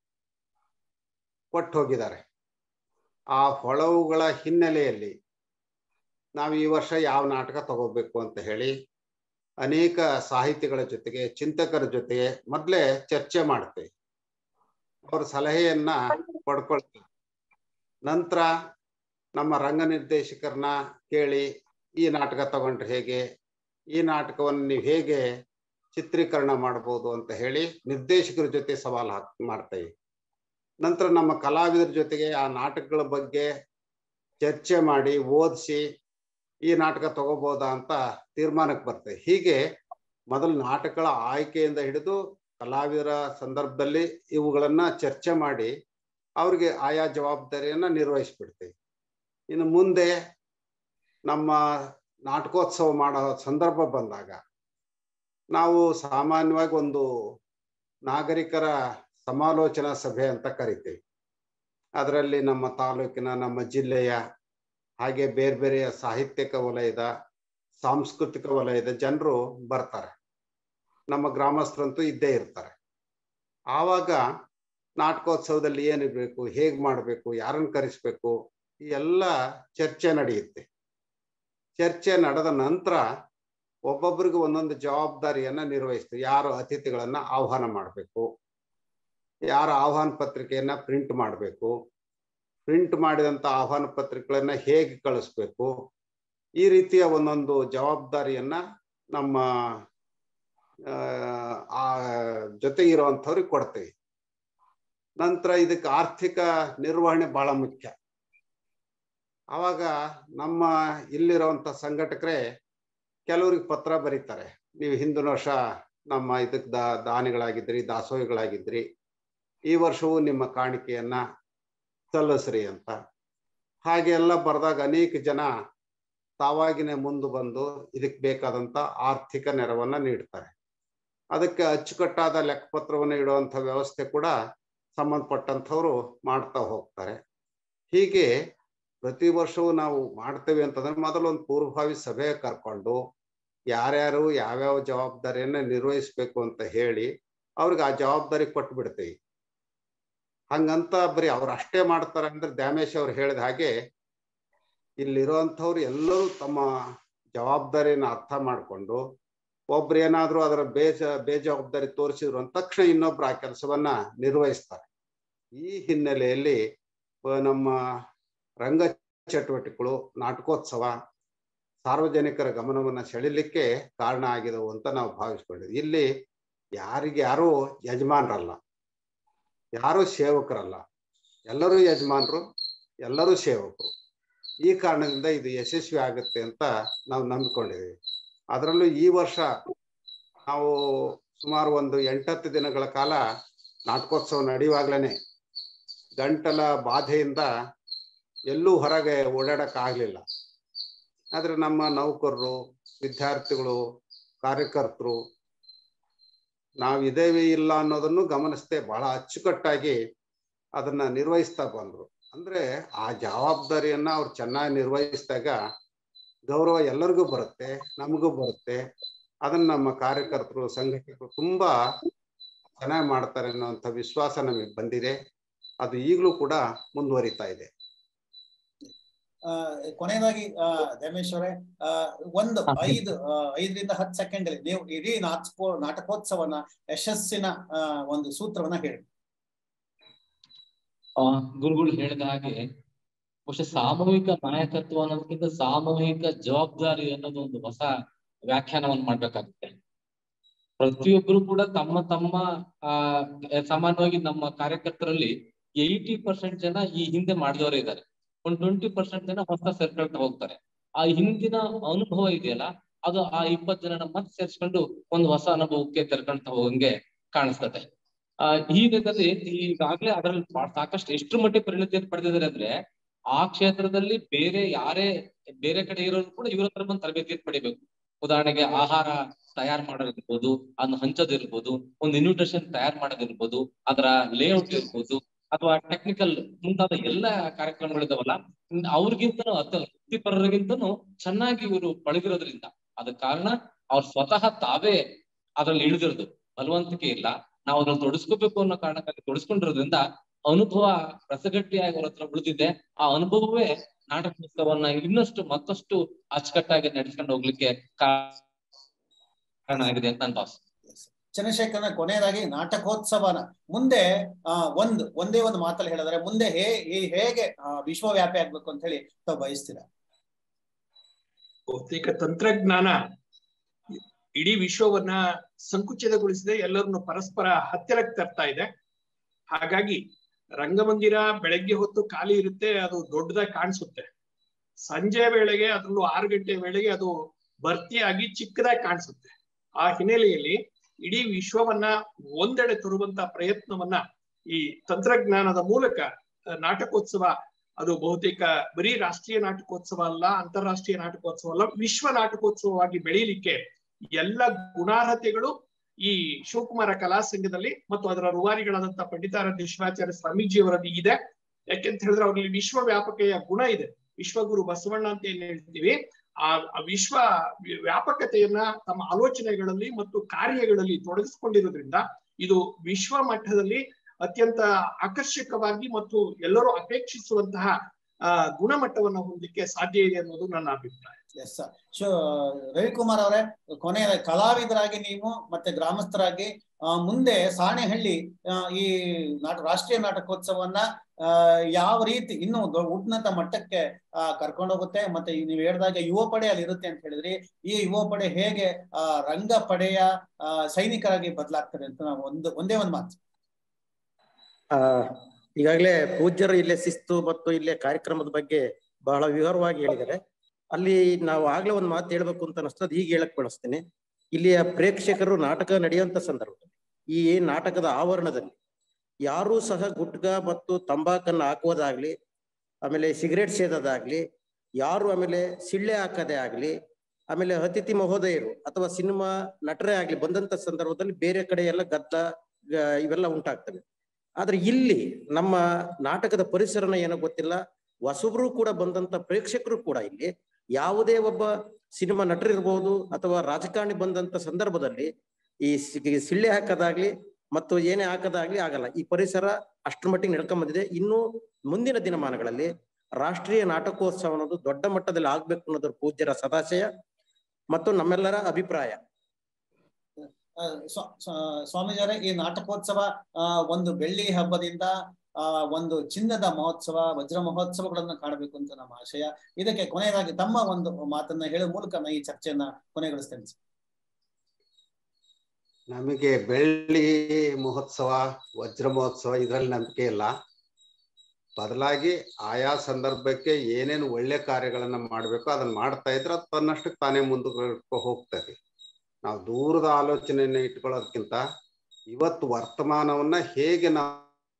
ಕೊಟ್ಟು ಹೋಗಿದ್ದಾರೆ ಆ ಹೊಳವುಗಳ ಹಿನ್ನೆಲೆಯಲ್ಲಿ ನಾವು ಈ ವರ್ಷ ಯಾವ ನಾಟಕ ತಗೋಬೇಕು ಅಂತ ಹೇಳಿ ಅನೇಕ ಸಾಹಿತಿಗಳ ಜೊತೆಗೆ ಚಿಂತಕರ ಜೊತೆಗೆ ಮೊದಲೇ ಚರ್ಚೆ ಮಾಡ್ತೇವೆ ಅವ್ರ ಸಲಹೆಯನ್ನ ಪಡ್ಕೊಳ್ತೀವಿ ನಂತರ ನಮ್ಮ ರಂಗ ನಿರ್ದೇಶಕರನ್ನ ಕೇಳಿ ಈ ನಾಟಕ ತಗೊಂಡ್ರೆ ಹೇಗೆ ಈ ನಾಟಕವನ್ನು ನೀವು ಹೇಗೆ ಚಿತ್ರೀಕರಣ ಮಾಡ್ಬೋದು ಅಂತ ಹೇಳಿ ನಿರ್ದೇಶಕರ ಜೊತೆ ಸವಾಲು ಹಾಕ್ ಮಾಡ್ತೇವೆ ನಂತರ ನಮ್ಮ ಕಲಾವಿದರ ಜೊತೆಗೆ ಆ ನಾಟಕಗಳ ಬಗ್ಗೆ ಚರ್ಚೆ ಮಾಡಿ ಓದಿಸಿ ಈ ನಾಟಕ ತಗೋಬೋದಾ ಅಂತ ತೀರ್ಮಾನಕ್ಕೆ ಬರ್ತೇವೆ ಹೀಗೆ ಮೊದಲು ನಾಟಕಗಳ ಆಯ್ಕೆಯಿಂದ ಹಿಡಿದು ಕಲಾವಿದರ ಸಂದರ್ಭದಲ್ಲಿ ಇವುಗಳನ್ನ ಚರ್ಚೆ ಮಾಡಿ ಅವ್ರಿಗೆ ಆಯಾ ಜವಾಬ್ದಾರಿಯನ್ನ ನಿರ್ವಹಿಸ್ಬಿಡ್ತೇವೆ ಇನ್ನು ಮುಂದೆ ನಮ್ಮ ನಾಟಕೋತ್ಸವ ಮಾಡೋ ಸಂದರ್ಭ ಬಂದಾಗ ನಾವು ಸಾಮಾನ್ಯವಾಗಿ ಒಂದು ನಾಗರಿಕರ ಸಮಾಲೋಚನಾ ಸಭೆ ಅಂತ ಕರಿತೀವಿ ಅದರಲ್ಲಿ ನಮ್ಮ ತಾಲೂಕಿನ ನಮ್ಮ ಜಿಲ್ಲೆಯ ಹಾಗೆ ಬೇರೆ ಬೇರೆಯ ಸಾಹಿತ್ಯಿಕ ವಲಯದ ಸಾಂಸ್ಕೃತಿಕ ವಲಯದ ಜನರು ಬರ್ತಾರೆ ನಮ್ಮ ಗ್ರಾಮಸ್ಥರಂತೂ ಇದ್ದೇ ಇರ್ತಾರೆ ಆವಾಗ ನಾಟಕೋತ್ಸವದಲ್ಲಿ ಏನಿರ್ಬೇಕು ಹೇಗ್ ಮಾಡಬೇಕು ಯಾರನ್ನು ಕರೆಸ್ಬೇಕು ಈ ಎಲ್ಲ ಚರ್ಚೆ ನಡೆಯುತ್ತೆ ಚರ್ಚೆ ನಡೆದ ನಂತರ ಒಬ್ಬೊಬ್ಬರಿಗೆ ಒಂದೊಂದು ಜವಾಬ್ದಾರಿಯನ್ನ ನಿರ್ವಹಿಸ್ತೀವಿ ಯಾರು ಅತಿಥಿಗಳನ್ನ ಆಹ್ವಾನ ಮಾಡಬೇಕು ಯಾರ ಆಹ್ವಾನ ಪತ್ರಿಕೆಯನ್ನ ಪ್ರಿಂಟ್ ಮಾಡಬೇಕು ಪ್ರಿಂಟ್ ಮಾಡಿದಂತ ಆಹ್ವಾನ ಪತ್ರಿಕೆಗಳನ್ನ ಹೇಗೆ ಕಳಿಸ್ಬೇಕು ಈ ರೀತಿಯ ಒಂದೊಂದು ಜವಾಬ್ದಾರಿಯನ್ನ ನಮ್ಮ ಆ ಜೊತೆ ಇರುವಂಥವ್ರಿಗೆ ಕೊಡ್ತೀವಿ ನಂತರ ಇದಕ್ಕೆ ಆರ್ಥಿಕ ನಿರ್ವಹಣೆ ಬಹಳ ಮುಖ್ಯ ಆವಾಗ ನಮ್ಮ ಇಲ್ಲಿರುವಂತ ಸಂಘಟಕರೇ ಕೆಲವ್ರಿಗೆ ಪತ್ರ ಬರೀತಾರೆ ನೀವು ಹಿಂದಿನ ವರ್ಷ ನಮ್ಮ ಇದಕ್ಕೆ ದಾ ದಾನಿಗಳಾಗಿದ್ರಿ ದಾಸೋಹಿಗಳಾಗಿದ್ರಿ ಈ ವರ್ಷವೂ ನಿಮ್ಮ ಕಾಣಿಕೆಯನ್ನ ಸಲ್ಲಿಸ್ರಿ ಅಂತ ಹಾಗೆ ಎಲ್ಲ ಬರೆದಾಗ ಅನೇಕ ಜನ ತಾವಾಗಿನೇ ಮುಂದೆ ಬಂದು ಇದಕ್ಕೆ ಬೇಕಾದಂತ ಆರ್ಥಿಕ ನೆರವನ್ನ ನೀಡ್ತಾರೆ ಅದಕ್ಕೆ ಅಚ್ಚುಕಟ್ಟಾದ ಲೆಕ್ಕಪತ್ರವನ್ನು ಇಡುವಂಥ ವ್ಯವಸ್ಥೆ ಕೂಡ ಸಂಬಂಧಪಟ್ಟಂಥವ್ರು ಮಾಡ್ತಾ ಹೋಗ್ತಾರೆ ಹೀಗೆ ಪ್ರತಿ ವರ್ಷವೂ ನಾವು ಮಾಡ್ತೇವೆ ಅಂತಂದ್ರೆ ಮೊದಲೊಂದು ಪೂರ್ವಭಾವಿ ಸಭೆ ಕರ್ಕೊಂಡು ಯಾರ್ಯಾರು ಯಾವ್ಯಾವ ಜವಾಬ್ದಾರಿಯನ್ನ ನಿರ್ವಹಿಸ್ಬೇಕು ಅಂತ ಹೇಳಿ ಅವ್ರಿಗೆ ಆ ಜವಾಬ್ದಾರಿ ಕೊಟ್ಟು ಬಿಡ್ತೀವಿ ಹಂಗಂತ ಬರೀ ಅವ್ರು ಅಷ್ಟೇ ಮಾಡ್ತಾರೆ ಅಂದ್ರೆ ದ್ಯಾಮೇಶ್ ಅವ್ರು ಹೇಳಿದ ಹಾಗೆ ಇಲ್ಲಿರುವಂಥವ್ರು ಎಲ್ಲರೂ ತಮ್ಮ ಜವಾಬ್ದಾರಿಯನ್ನ ಅರ್ಥ ಮಾಡಿಕೊಂಡು ಒಬ್ರು ಏನಾದ್ರೂ ಅದರ ಬೇಜ ಬೇಜವಾಬ್ದಾರಿ ತೋರಿಸಿದ್ರು ಅಂದ ತಕ್ಷಣ ಇನ್ನೊಬ್ರು ಆ ಕೆಲಸವನ್ನ ನಿರ್ವಹಿಸ್ತಾರೆ ಈ ಹಿನ್ನೆಲೆಯಲ್ಲಿ ಆ, ನಮ್ಮ ರಂಗ ಚಟುವಟಿಕೆಗಳು ನಾಟಕೋತ್ಸವ ಸಾರ್ವಜನಿಕರ ಗಮನವನ್ನ ಸೆಳಿಲಿಕ್ಕೆ ಕಾರಣ ಆಗಿದವು ಅಂತ ನಾವು ಭಾವಿಸ್ಕೊಂಡಿದ್ವಿ ಇಲ್ಲಿ ಯಾರಿಗೆ ಯಾರು ಯಜಮಾನರಲ್ಲ ಯಾರು ಸೇವಕರಲ್ಲ ಎಲ್ಲರೂ ಯಜಮಾನರು ಎಲ್ಲರೂ ಸೇವಕರು ಈ ಕಾರಣದಿಂದ ಇದು ಯಶಸ್ವಿ ಆಗುತ್ತೆ ಅಂತ ನಾವು ನಂಬಿಕೊಂಡಿದ್ದೀವಿ ಅದರಲ್ಲೂ ಈ ವರ್ಷ ನಾವು ಸುಮಾರು ಒಂದು ಎಂಟತ್ತು ದಿನಗಳ ಕಾಲ ನಾಟಕೋತ್ಸವ ನಡೆಯುವಾಗ್ಲೇನೆ ಗಂಟಲ ಬಾಧೆಯಿಂದ ಎಲ್ಲೂ ಹೊರಗೆ ಓಡಾಡಕ್ಕಾಗ್ಲಿಲ್ಲ ಆದ್ರೆ ನಮ್ಮ ನೌಕರರು ವಿದ್ಯಾರ್ಥಿಗಳು ಕಾರ್ಯಕರ್ತರು ನಾವು ಇದೇವಿ ಇಲ್ಲ ಅನ್ನೋದನ್ನು ಗಮನಿಸದೆ ಬಹಳ ಅಚ್ಚುಕಟ್ಟಾಗಿ ಅದನ್ನ ನಿರ್ವಹಿಸ್ತಾ ಬಂದ್ರು ಅಂದ್ರೆ ಆ ಜವಾಬ್ದಾರಿಯನ್ನ ಅವ್ರು ಚೆನ್ನಾಗಿ ನಿರ್ವಹಿಸಿದಾಗ ಗೌರವ ಎಲ್ಲರಿಗೂ ಬರುತ್ತೆ ನಮಗೂ ಬರುತ್ತೆ ಅದನ್ನ ನಮ್ಮ ಕಾರ್ಯಕರ್ತರು ಸಂಘಟಕರು ತುಂಬಾ ಚೆನ್ನಾಗಿ ಮಾಡ್ತಾರೆ ಅನ್ನೋಂಥ ವಿಶ್ವಾಸ ನಮಗೆ ಬಂದಿದೆ ಅದು ಈಗಲೂ ಕೂಡ ಮುಂದುವರಿತಾ ಇದೆ ಆ, ಕೊನೆಯದಾಗಿ ಆ ರಮೇಶ್ ಅವರೇ ಆ, ಒಂದು ಹಾ. ಐದು ಆ, ಐದರಿಂದ ಹತ್ತು ಸೆಕೆಂಡ್ ಅಲ್ಲಿ ನೀವು ಇಡೀ ನಾಟಕೋ ನಾಟಕೋತ್ಸವನ ಯಶಸ್ಸಿನ ಆ, ಒಂದು ಸೂತ್ರವನ್ನ ಹೇಳಿ ಆ ಗುರುಗಳು ಹೇಳಿದ ಹಾಗೆ ಬಹುಶಃ ಸಾಮೂಹಿಕ ನಾಯಕತ್ವ ಅನ್ನೋದಕ್ಕಿಂತ ಸಾಮೂಹಿಕ ಜವಾಬ್ದಾರಿ ಅನ್ನೋದು ಒಂದು ಹೊಸ ವ್ಯಾಖ್ಯಾನವನ್ನು ಮಾಡ್ಬೇಕಾಗುತ್ತೆ ಪ್ರತಿಯೊಬ್ಬರು ಕೂಡ ತಮ್ಮ ತಮ್ಮ ಆ ಸಾಮಾನ್ಯವಾಗಿ ನಮ್ಮ ಕಾರ್ಯಕರ್ತರಲ್ಲಿ ಏಯ್ಟಿ ಪರ್ಸೆಂಟ್ ಜನ ಈ ಹಿಂದೆ ಮಾಡಿದವರೇ ಇದ್ದಾರೆ ಒಂದು ಟ್ವೆಂಟಿ ಪರ್ಸೆಂಟ್ ಜನ ಹೊಸ ಸೇರ್ಕೊಳ್ತಾ ಹೋಗ್ತಾರೆ ಆ ಹಿಂದಿನ ಅನುಭವ ಇದೆಯಲ್ಲ ಅದು ಆ ಇಪ್ಪತ್ತು ಜನ ಮತ್ತೆ ಸೇರ್ಸ್ಕೊಂಡು ಒಂದು ಹೊಸ ಅನುಭವಕ್ಕೆ ತೆರ್ಕೊಂತ ಹೋಗಂಗೆ ಕಾಣಿಸ್ತದೆ ಆ ಈ ವಿಧದಲ್ಲಿ ಈಗಾಗ್ಲೇ ಅದರಲ್ಲಿ ಬಾ- ಸಾಕಷ್ಟು ಎಷ್ಟು ಮಟ್ಟಿಗೆ ಪರಿಣತಿಯನ್ನು ಪಡೆದಿದ್ದಾರೆ ಅಂದ್ರೆ ಆ ಕ್ಷೇತ್ರದಲ್ಲಿ ಬೇರೆ ಯಾರೇ ಬೇರೆ ಕಡೆ ಇರೋರು ಕೂಡ ಇವ್ರ ಹತ್ರ ಬಂದು ತರಬೇತಿಯನ್ನು ಪಡಿಬೇಕು ಉದಾಹರಣೆಗೆ ಆಹಾರ ತಯಾರು ಮಾಡೋದಿರ್ಬೋದು ಅದನ್ನ ಹಂಚೋದಿರ್ಬೋದು ಒಂದು ಇನ್ವಿಟೇಷನ್ ತಯಾರು ಮಾಡೋದಿರ್ಬೋದು ಅದರ ಲೇಔಟ್ ಇರ್ಬೋದು ಅಥವಾ ಟೆಕ್ನಿಕಲ್ ಮುಂತಾದ ಎಲ್ಲ ಕಾರ್ಯಕ್ರಮಗಳಿದಾವಲ್ಲ ಹ್ಮ್, ಅವ್ರಿಗಿಂತನೂ ಅತ್ತ ವೃತ್ತಿಪರರಿಗಿಂತನೂ ಚೆನ್ನಾಗಿ ಇವರು ಪಡೆದಿರೋದ್ರಿಂದ ಅದಕ್ಕೆ ಕಾರಣ ಅವ್ರು ಸ್ವತಃ ತಾವೇ ಅದ್ರಲ್ಲಿ ಇಳಿದಿರೋದು ಬಲವಂತಿಕೆ ಇಲ್ಲ ನಾವು ಅದ್ರಲ್ಲಿ ತೊಡಸ್ಕೋಬೇಕು ಅನ್ನೋ ಕಾರಣಕ್ಕಾಗಿ ತೊಡಸ್ಕೊಂಡಿರೋದ್ರಿಂದ ಅನುಭವ ರಸಗಟ್ಟಿಯಾಗಿ ಅವ್ರ ಹತ್ರ ಉಳಿದಿದೆ ಆ ಅನುಭವವೇ ನಾಟಕೋತ್ಸವನ್ನ ಇನ್ನಷ್ಟು ಮತ್ತಷ್ಟು ಅಚ್ಚುಕಟ್ಟಾಗಿ ನಡೆಸ್ಕೊಂಡು ಹೋಗ್ಲಿಕ್ಕೆ ಕಾರಣ ಆಗಿದೆ ಅಂತ ನಾನು ಭಾವಿಸ್ತೀನಿ ಚಂದ್ರಶೇಖರನ ಕೊನೆಯದಾಗಿ ನಾಟಕೋತ್ಸವನ ಮುಂದೆ ಆ ಒಂದು ಒಂದೇ ಒಂದು ಮಾತಲ್ಲಿ ಹೇಳಿದ್ರೆ ಮುಂದೆ ಹೇ ಹೇ- ಹೇಗೆ ಆ, ವಿಶ್ವವ್ಯಾಪಿ ಆಗ್ಬೇಕು ಅಂತ ಹೇಳಿ ತಾವು ಬಯಸ್ತೀರಾ ಬಹುತೇಕ ತಂತ್ರಜ್ಞಾನ ಇಡೀ ವಿಶ್ವವನ್ನ ಸಂಕುಚಿತಗೊಳಿಸಿದೆ ಎಲ್ಲರನ್ನು ಪರಸ್ಪರ ಹತ್ತಿರಕ್ಕೆ ತರ್ತಾ ಇದೆ ಹಾಗಾಗಿ ರಂಗಮಂದಿರ ಬೆಳಗ್ಗೆ ಹೊತ್ತು ಖಾಲಿ ಇರುತ್ತೆ ಅದು ದೊಡ್ಡದಾಗಿ ಕಾಣಿಸುತ್ತೆ ಸಂಜೆ ವೇಳೆಗೆ ಅದರಲ್ಲೂ ಆರು ಗಂಟೆ ವೇಳೆಗೆ ಅದು ಭರ್ತಿಯಾಗಿ ಚಿಕ್ಕದಾಗಿ ಕಾಣಿಸುತ್ತೆ ಆ ಹಿನ್ನೆಲೆಯಲ್ಲಿ ಇಡೀ ವಿಶ್ವವನ್ನ ಒಂದೆಡೆ ತರುವಂತ ಪ್ರಯತ್ನವನ್ನ ಈ ತಂತ್ರಜ್ಞಾನದ ಮೂಲಕ ಆ, ನಾಟಕೋತ್ಸವ ಅದು ಬಹುತೇಕ ಬರೀ ರಾಷ್ಟ್ರೀಯ ನಾಟಕೋತ್ಸವ ಅಲ್ಲ ಅಂತಾರಾಷ್ಟ್ರೀಯ ನಾಟಕೋತ್ಸವ ಅಲ್ಲ ವಿಶ್ವ ನಾಟಕೋತ್ಸವವಾಗಿ ಬೆಳೀಲಿಕ್ಕೆ ಎಲ್ಲ ಗುಣಾರ್ಹತೆಗಳು ಈ ಶಿವಕುಮಾರ ಕಲಾ ಸಂಘದಲ್ಲಿ ಮತ್ತು ಅದರ ರೂವಾರಿಗಳಾದಂತಹ ಪಂಡಿತಾರಾಧ್ಯ ಶಿವಾಚಾರ್ಯ ಸ್ವಾಮೀಜಿಯವರಲ್ಲಿ ಇದೆ ಯಾಕೆಂತ ಹೇಳಿದ್ರೆ ಅವರಲ್ಲಿ ವಿಶ್ವ ವ್ಯಾಪಕೆಯ ಗುಣ ಇದೆ ವಿಶ್ವಗುರು ಬಸವಣ್ಣ ಅಂತ ಏನ್ ಹೇಳ್ತೀವಿ ಆ ಆ ವಿಶ್ವ ವ್ಯ- ವ್ಯಾಪಕತೆಯನ್ನ ತಮ್ಮ ಆಲೋಚನೆಗಳಲ್ಲಿ ಮತ್ತು ಕಾರ್ಯಗಳಲ್ಲಿ ತೊಡಗಿಸಿಕೊಂಡಿರೋದ್ರಿಂದ ಇದು ವಿಶ್ವ ಮಟ್ಟದಲ್ಲಿ ಅತ್ಯಂತ ಆಕರ್ಷಕವಾಗಿ ಮತ್ತು ಎಲ್ಲರೂ ಅಪೇಕ್ಷಿಸುವಂತಹ ಆ ಗುಣಮಟ್ಟವನ್ನು ಹೊಂದಲಿಕ್ಕೆ ಸಾಧ್ಯ ಇದೆ ಅನ್ನೋದು ನನ್ನ ಅಭಿಪ್ರಾಯ ಎಸ್ ಸರ್ ಶೋ ರವಿಕುಮಾರ್ ಅವರೇ ಕೊನೆಯ ಕಲಾವಿದರಾಗಿ ನೀವು ಮತ್ತೆ ಗ್ರಾಮಸ್ಥರಾಗಿ ಆ, ಮುಂದೆ ಸಾಣೆಹಳ್ಳಿ ಆ, ಈ ನಾಟ ರಾಷ್ಟ್ರೀಯ ನಾಟಕೋತ್ಸವನ್ನ ಆ, ಯಾವ ರೀತಿ ಇನ್ನು ದೊ- ಉನ್ನತ ಮಟ್ಟಕ್ಕೆ ಆ, ಕರ್ಕೊಂಡೋಗುತ್ತೆ ಮತ್ತೆ ಈ ನೀವು ಹೇಳಿದಾಗ ಯುವ ಪಡೆ ಅಲ್ಲಿ ಇರುತ್ತೆ ಅಂತ ಹೇಳಿದ್ರಿ ಈ ಯುವ ಪಡೆ ಹೇಗೆ ಆ ರಂಗ ಪಡೆಯ ಆ, ಸೈನಿಕರಾಗಿ ಬದಲಾಗ್ತದೆ ಅಂತ ನಾವು ಒಂದು ಒಂದೇ ಒಂದು ಮಾತು ಆ ಈಗಾಗಲೇ ಪೂಜ್ಯರು ಇಲ್ಲೇ ಶಿಸ್ತು ಮತ್ತು ಇಲ್ಲೇ ಕಾರ್ಯಕ್ರಮದ ಬಗ್ಗೆ ಬಹಳ ವಿವರವಾಗಿ ಹೇಳಿದ್ದಾರೆ ಅಲ್ಲಿ ನಾವು ಆಗ್ಲೇ ಒಂದು ಮಾತು ಹೇಳ್ಬೇಕು ಅಂತ ಅನಿಸ್ತದೆ ಈಗ ಹೇಳಕ್ ಬಳಸ್ತೇನೆ ಇಲ್ಲಿಯ ಪ್ರೇಕ್ಷಕರು ನಾಟಕ ನಡೆಯುವಂತ ಸಂದರ್ಭದಲ್ಲಿ ಈ ನಾಟಕದ ಆವರಣದಲ್ಲಿ ಯಾರೂ ಸಹ ಗುಟ್ಕ ಮತ್ತು ತಂಬಾಕನ್ನು ಹಾಕುವುದಾಗ್ಲಿ ಆಮೇಲೆ ಸಿಗರೇಟ್ ಸೇದೋದಾಗ್ಲಿ ಯಾರು ಆಮೇಲೆ ಸಿಳ್ಳೆ ಹಾಕದೇ ಆಗ್ಲಿ ಆಮೇಲೆ ಅತಿಥಿ ಮಹೋದಯರು ಅಥವಾ ಸಿನಿಮಾ ನಟರೇ ಆಗ್ಲಿ ಬಂದಂತ ಸಂದರ್ಭದಲ್ಲಿ ಬೇರೆ ಕಡೆ ಎಲ್ಲ ಗದ್ದ ಗ- ಇವೆಲ್ಲ ಉಂಟಾಗ್ತವೆ ಆದ್ರೆ ಇಲ್ಲಿ ನಮ್ಮ ನಾಟಕದ ಪರಿಸರನ ಏನೋ ಗೊತ್ತಿಲ್ಲ ಹೊಸಬ್ರು ಕೂಡ ಬಂದಂತ ಪ್ರೇಕ್ಷಕರು ಕೂಡ ಇಲ್ಲಿ ಯಾವುದೇ ಒಬ್ಬ ಸಿನಿಮಾ ನಟರಿರ್ಬೋದು ಅಥವಾ ರಾಜಕಾರಣಿ ಬಂದಂತ ಸಂದರ್ಭದಲ್ಲಿ ಈ ಸಿ- ಸಿಳ್ಳೆ ಹಾಕೋದಾಗ್ಲಿ ಮತ್ತು ಏನೇ ಹಾಕೋದಾಗ್ಲಿ ಆಗಲ್ಲ ಈ ಪರಿಸರ ಅಷ್ಟರ ಮಟ್ಟಿಗೆ ನಡ್ಕೊಂಡ್ ಬಂದಿದೆ ಇನ್ನು ಮುಂದಿನ ದಿನಮಾನಗಳಲ್ಲಿ ರಾಷ್ಟ್ರೀಯ ನಾಟಕೋತ್ಸವ ಅನ್ನೋದು ದೊಡ್ಡ ಮಟ್ಟದಲ್ಲಿ ಆಗ್ಬೇಕು ಅನ್ನೋದ್ರ ಪೂಜ್ಯರ ಸದಾಶಯ ಮತ್ತು ನಮ್ಮೆಲ್ಲರ ಅಭಿಪ್ರಾಯ ಆ, ಸ್ವ- ಸ್ವ- ಸ್ವಾಮೀಜಿಯವರೇ ಈ ನಾಟಕೋತ್ಸವ ಆ, ಒಂದು ಬೆಳ್ಳಿ ಹಬ್ಬದಿಂದ ಆ ಒಂದು ಚಿನ್ನದ ಮಹೋತ್ಸವ ವಜ್ರ ಮಹೋತ್ಸವಗಳನ್ನು ಕಾಣಬೇಕು ಅಂತ ನಮ್ಮ ಆಶಯ ಇದಕ್ಕೆ ಕೊನೆಯದಾಗಿ ತಮ್ಮ ಒಂದು ಮಾತನ್ನ ಹೇಳುವ ಮೂಲಕ ನಾನು ಈ ಚರ್ಚೆಯನ್ನ ಕೊನೆಗೊಳಿಸ್ತೇನೆ ಸರ್. ನಮಗೆ ಬೆಳ್ಳಿ ಮಹೋತ್ಸವ ವಜ್ರ ಮಹೋತ್ಸವ ಇದರಲ್ಲಿ ನಂಬಿಕೆ ಇಲ್ಲ ಬದಲಾಗಿ ಆಯಾ ಸಂದರ್ಭಕ್ಕೆ ಏನೇನು ಒಳ್ಳೆ ಕಾರ್ಯಗಳನ್ನ ಮಾಡಬೇಕು ಅದನ್ನ ಮಾಡ್ತಾ ಇದ್ರೆ ಅದು ತನ್ನಷ್ಟಕ್ಕೆ ತಾನೇ ಮುಂದುವರ್ಕೊ ಹೋಗ್ತದೆ ನಾವು ದೂರದ ಆಲೋಚನೆಯನ್ನ ಇಟ್ಕೊಳ್ಳೋದಕ್ಕಿಂತ ಇವತ್ತು ವರ್ತಮಾನವನ್ನ ಹೇಗೆ ನಾವು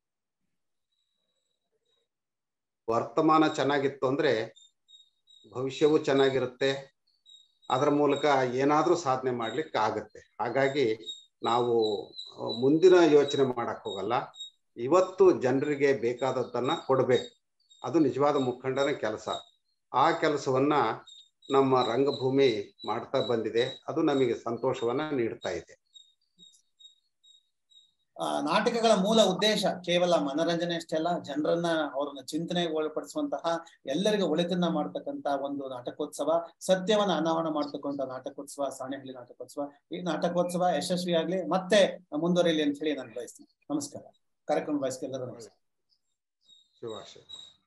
ವರ್ತಮಾನ ಚೆನ್ನಾಗಿತ್ತು ಅಂದ್ರೆ ಭವಿಷ್ಯವೂ ಚೆನ್ನಾಗಿರುತ್ತೆ ಅದರ ಮೂಲಕ ಏನಾದ್ರೂ ಸಾಧನೆ ಮಾಡ್ಲಿಕ್ಕೆ ಆಗತ್ತೆ ಹಾಗಾಗಿ ನಾವು ಆ, ಮುಂದಿನ ಯೋಚನೆ ಮಾಡಕ್ ಹೋಗಲ್ಲ ಇವತ್ತು ಜನರಿಗೆ ಬೇಕಾದದ್ದನ್ನ ಕೊಡ್ಬೇಕು ಅದು ನಿಜವಾದ ಮುಖಂಡನ ಕೆಲಸ ಆ ಕೆಲಸವನ್ನ ನಮ್ಮ ರಂಗಭೂಮಿ ಮಾಡ್ತಾ ಬಂದಿದೆ ಅದು ನಮಗೆ ಸಂತೋಷವನ್ನ ನೀಡ್ತಾ ಇದೆ ಆ ನಾಟಕಗಳ ಮೂಲ ಉದ್ದೇಶ ಕೇವಲ ಮನರಂಜನೆ ಅಷ್ಟೇ ಅಲ್ಲ ಜನರನ್ನ ಅವರನ್ನ ಚಿಂತನೆಗೆ ಒಳಪಡಿಸುವಂತಹ ಎಲ್ಲರಿಗೂ ಒಳಿತನ್ನ ಮಾಡ್ತಕ್ಕಂತ ಒಂದು ನಾಟಕೋತ್ಸವ ಸತ್ಯವನ್ನ ಅನಾವರಣ ಮಾಡ್ತಕ್ಕಂತ ನಾಟಕೋತ್ಸವ ಸಾಣೆಹಳ್ಳಿ ನಾಟಕೋತ್ಸವ ಈ ನಾಟಕೋತ್ಸವ ಯಶಸ್ವಿಯಾಗ್ಲಿ ಮತ್ತೆ ಮುಂದುವರಿಯಲಿ ಅಂತ ಹೇಳಿ ನಾನು ಬಯಸ್ತೀನಿ ನಮಸ್ಕಾರ ಕಾರ್ಯಕ್ರಮ ಬಯಸ್ಕೆ ಎಲ್ಲರೂ ನಮಸ್ಕಾರ ಶುಭಾಶಯ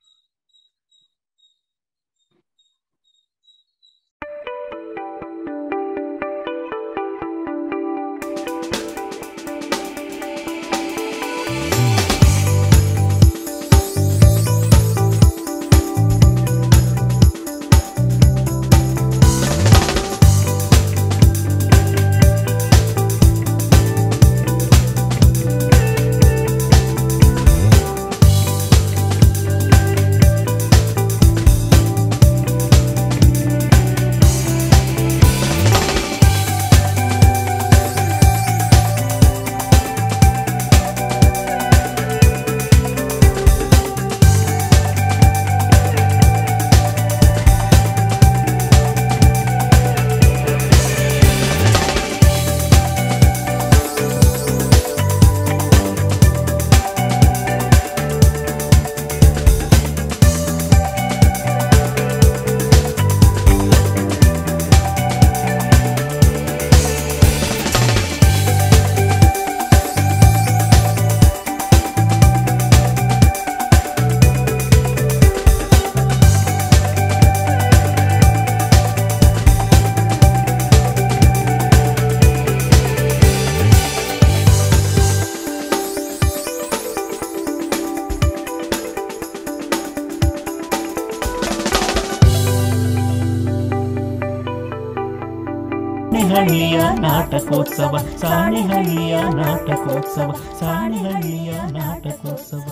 ಸಾಣೆಹಳ್ಳಿಯ ನಾಟಕೋತ್ಸವ ಸಾಣೆಹಳ್ಳಿಯ ನಾಟಕೋತ್ಸವ ಸಾಣೆಹಳ್ಳಿಯ ನಾಟಕೋತ್ಸವ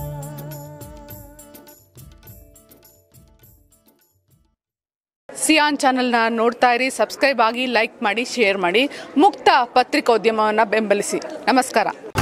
ಸಿಯಾನ್ ಚಾನೆಲ್ನ ನೋಡ್ತಾ ಇರಿ ಸಬ್ಸ್ಕ್ರೈಬ್ ಆಗಿ ಲೈಕ್ ಮಾಡಿ ಶೇರ್ ಮಾಡಿ ಮುಕ್ತ ಪತ್ರಿಕೋದ್ಯಮವನ್ನು ಬೆಂಬಲಿಸಿ ನಮಸ್ಕಾರ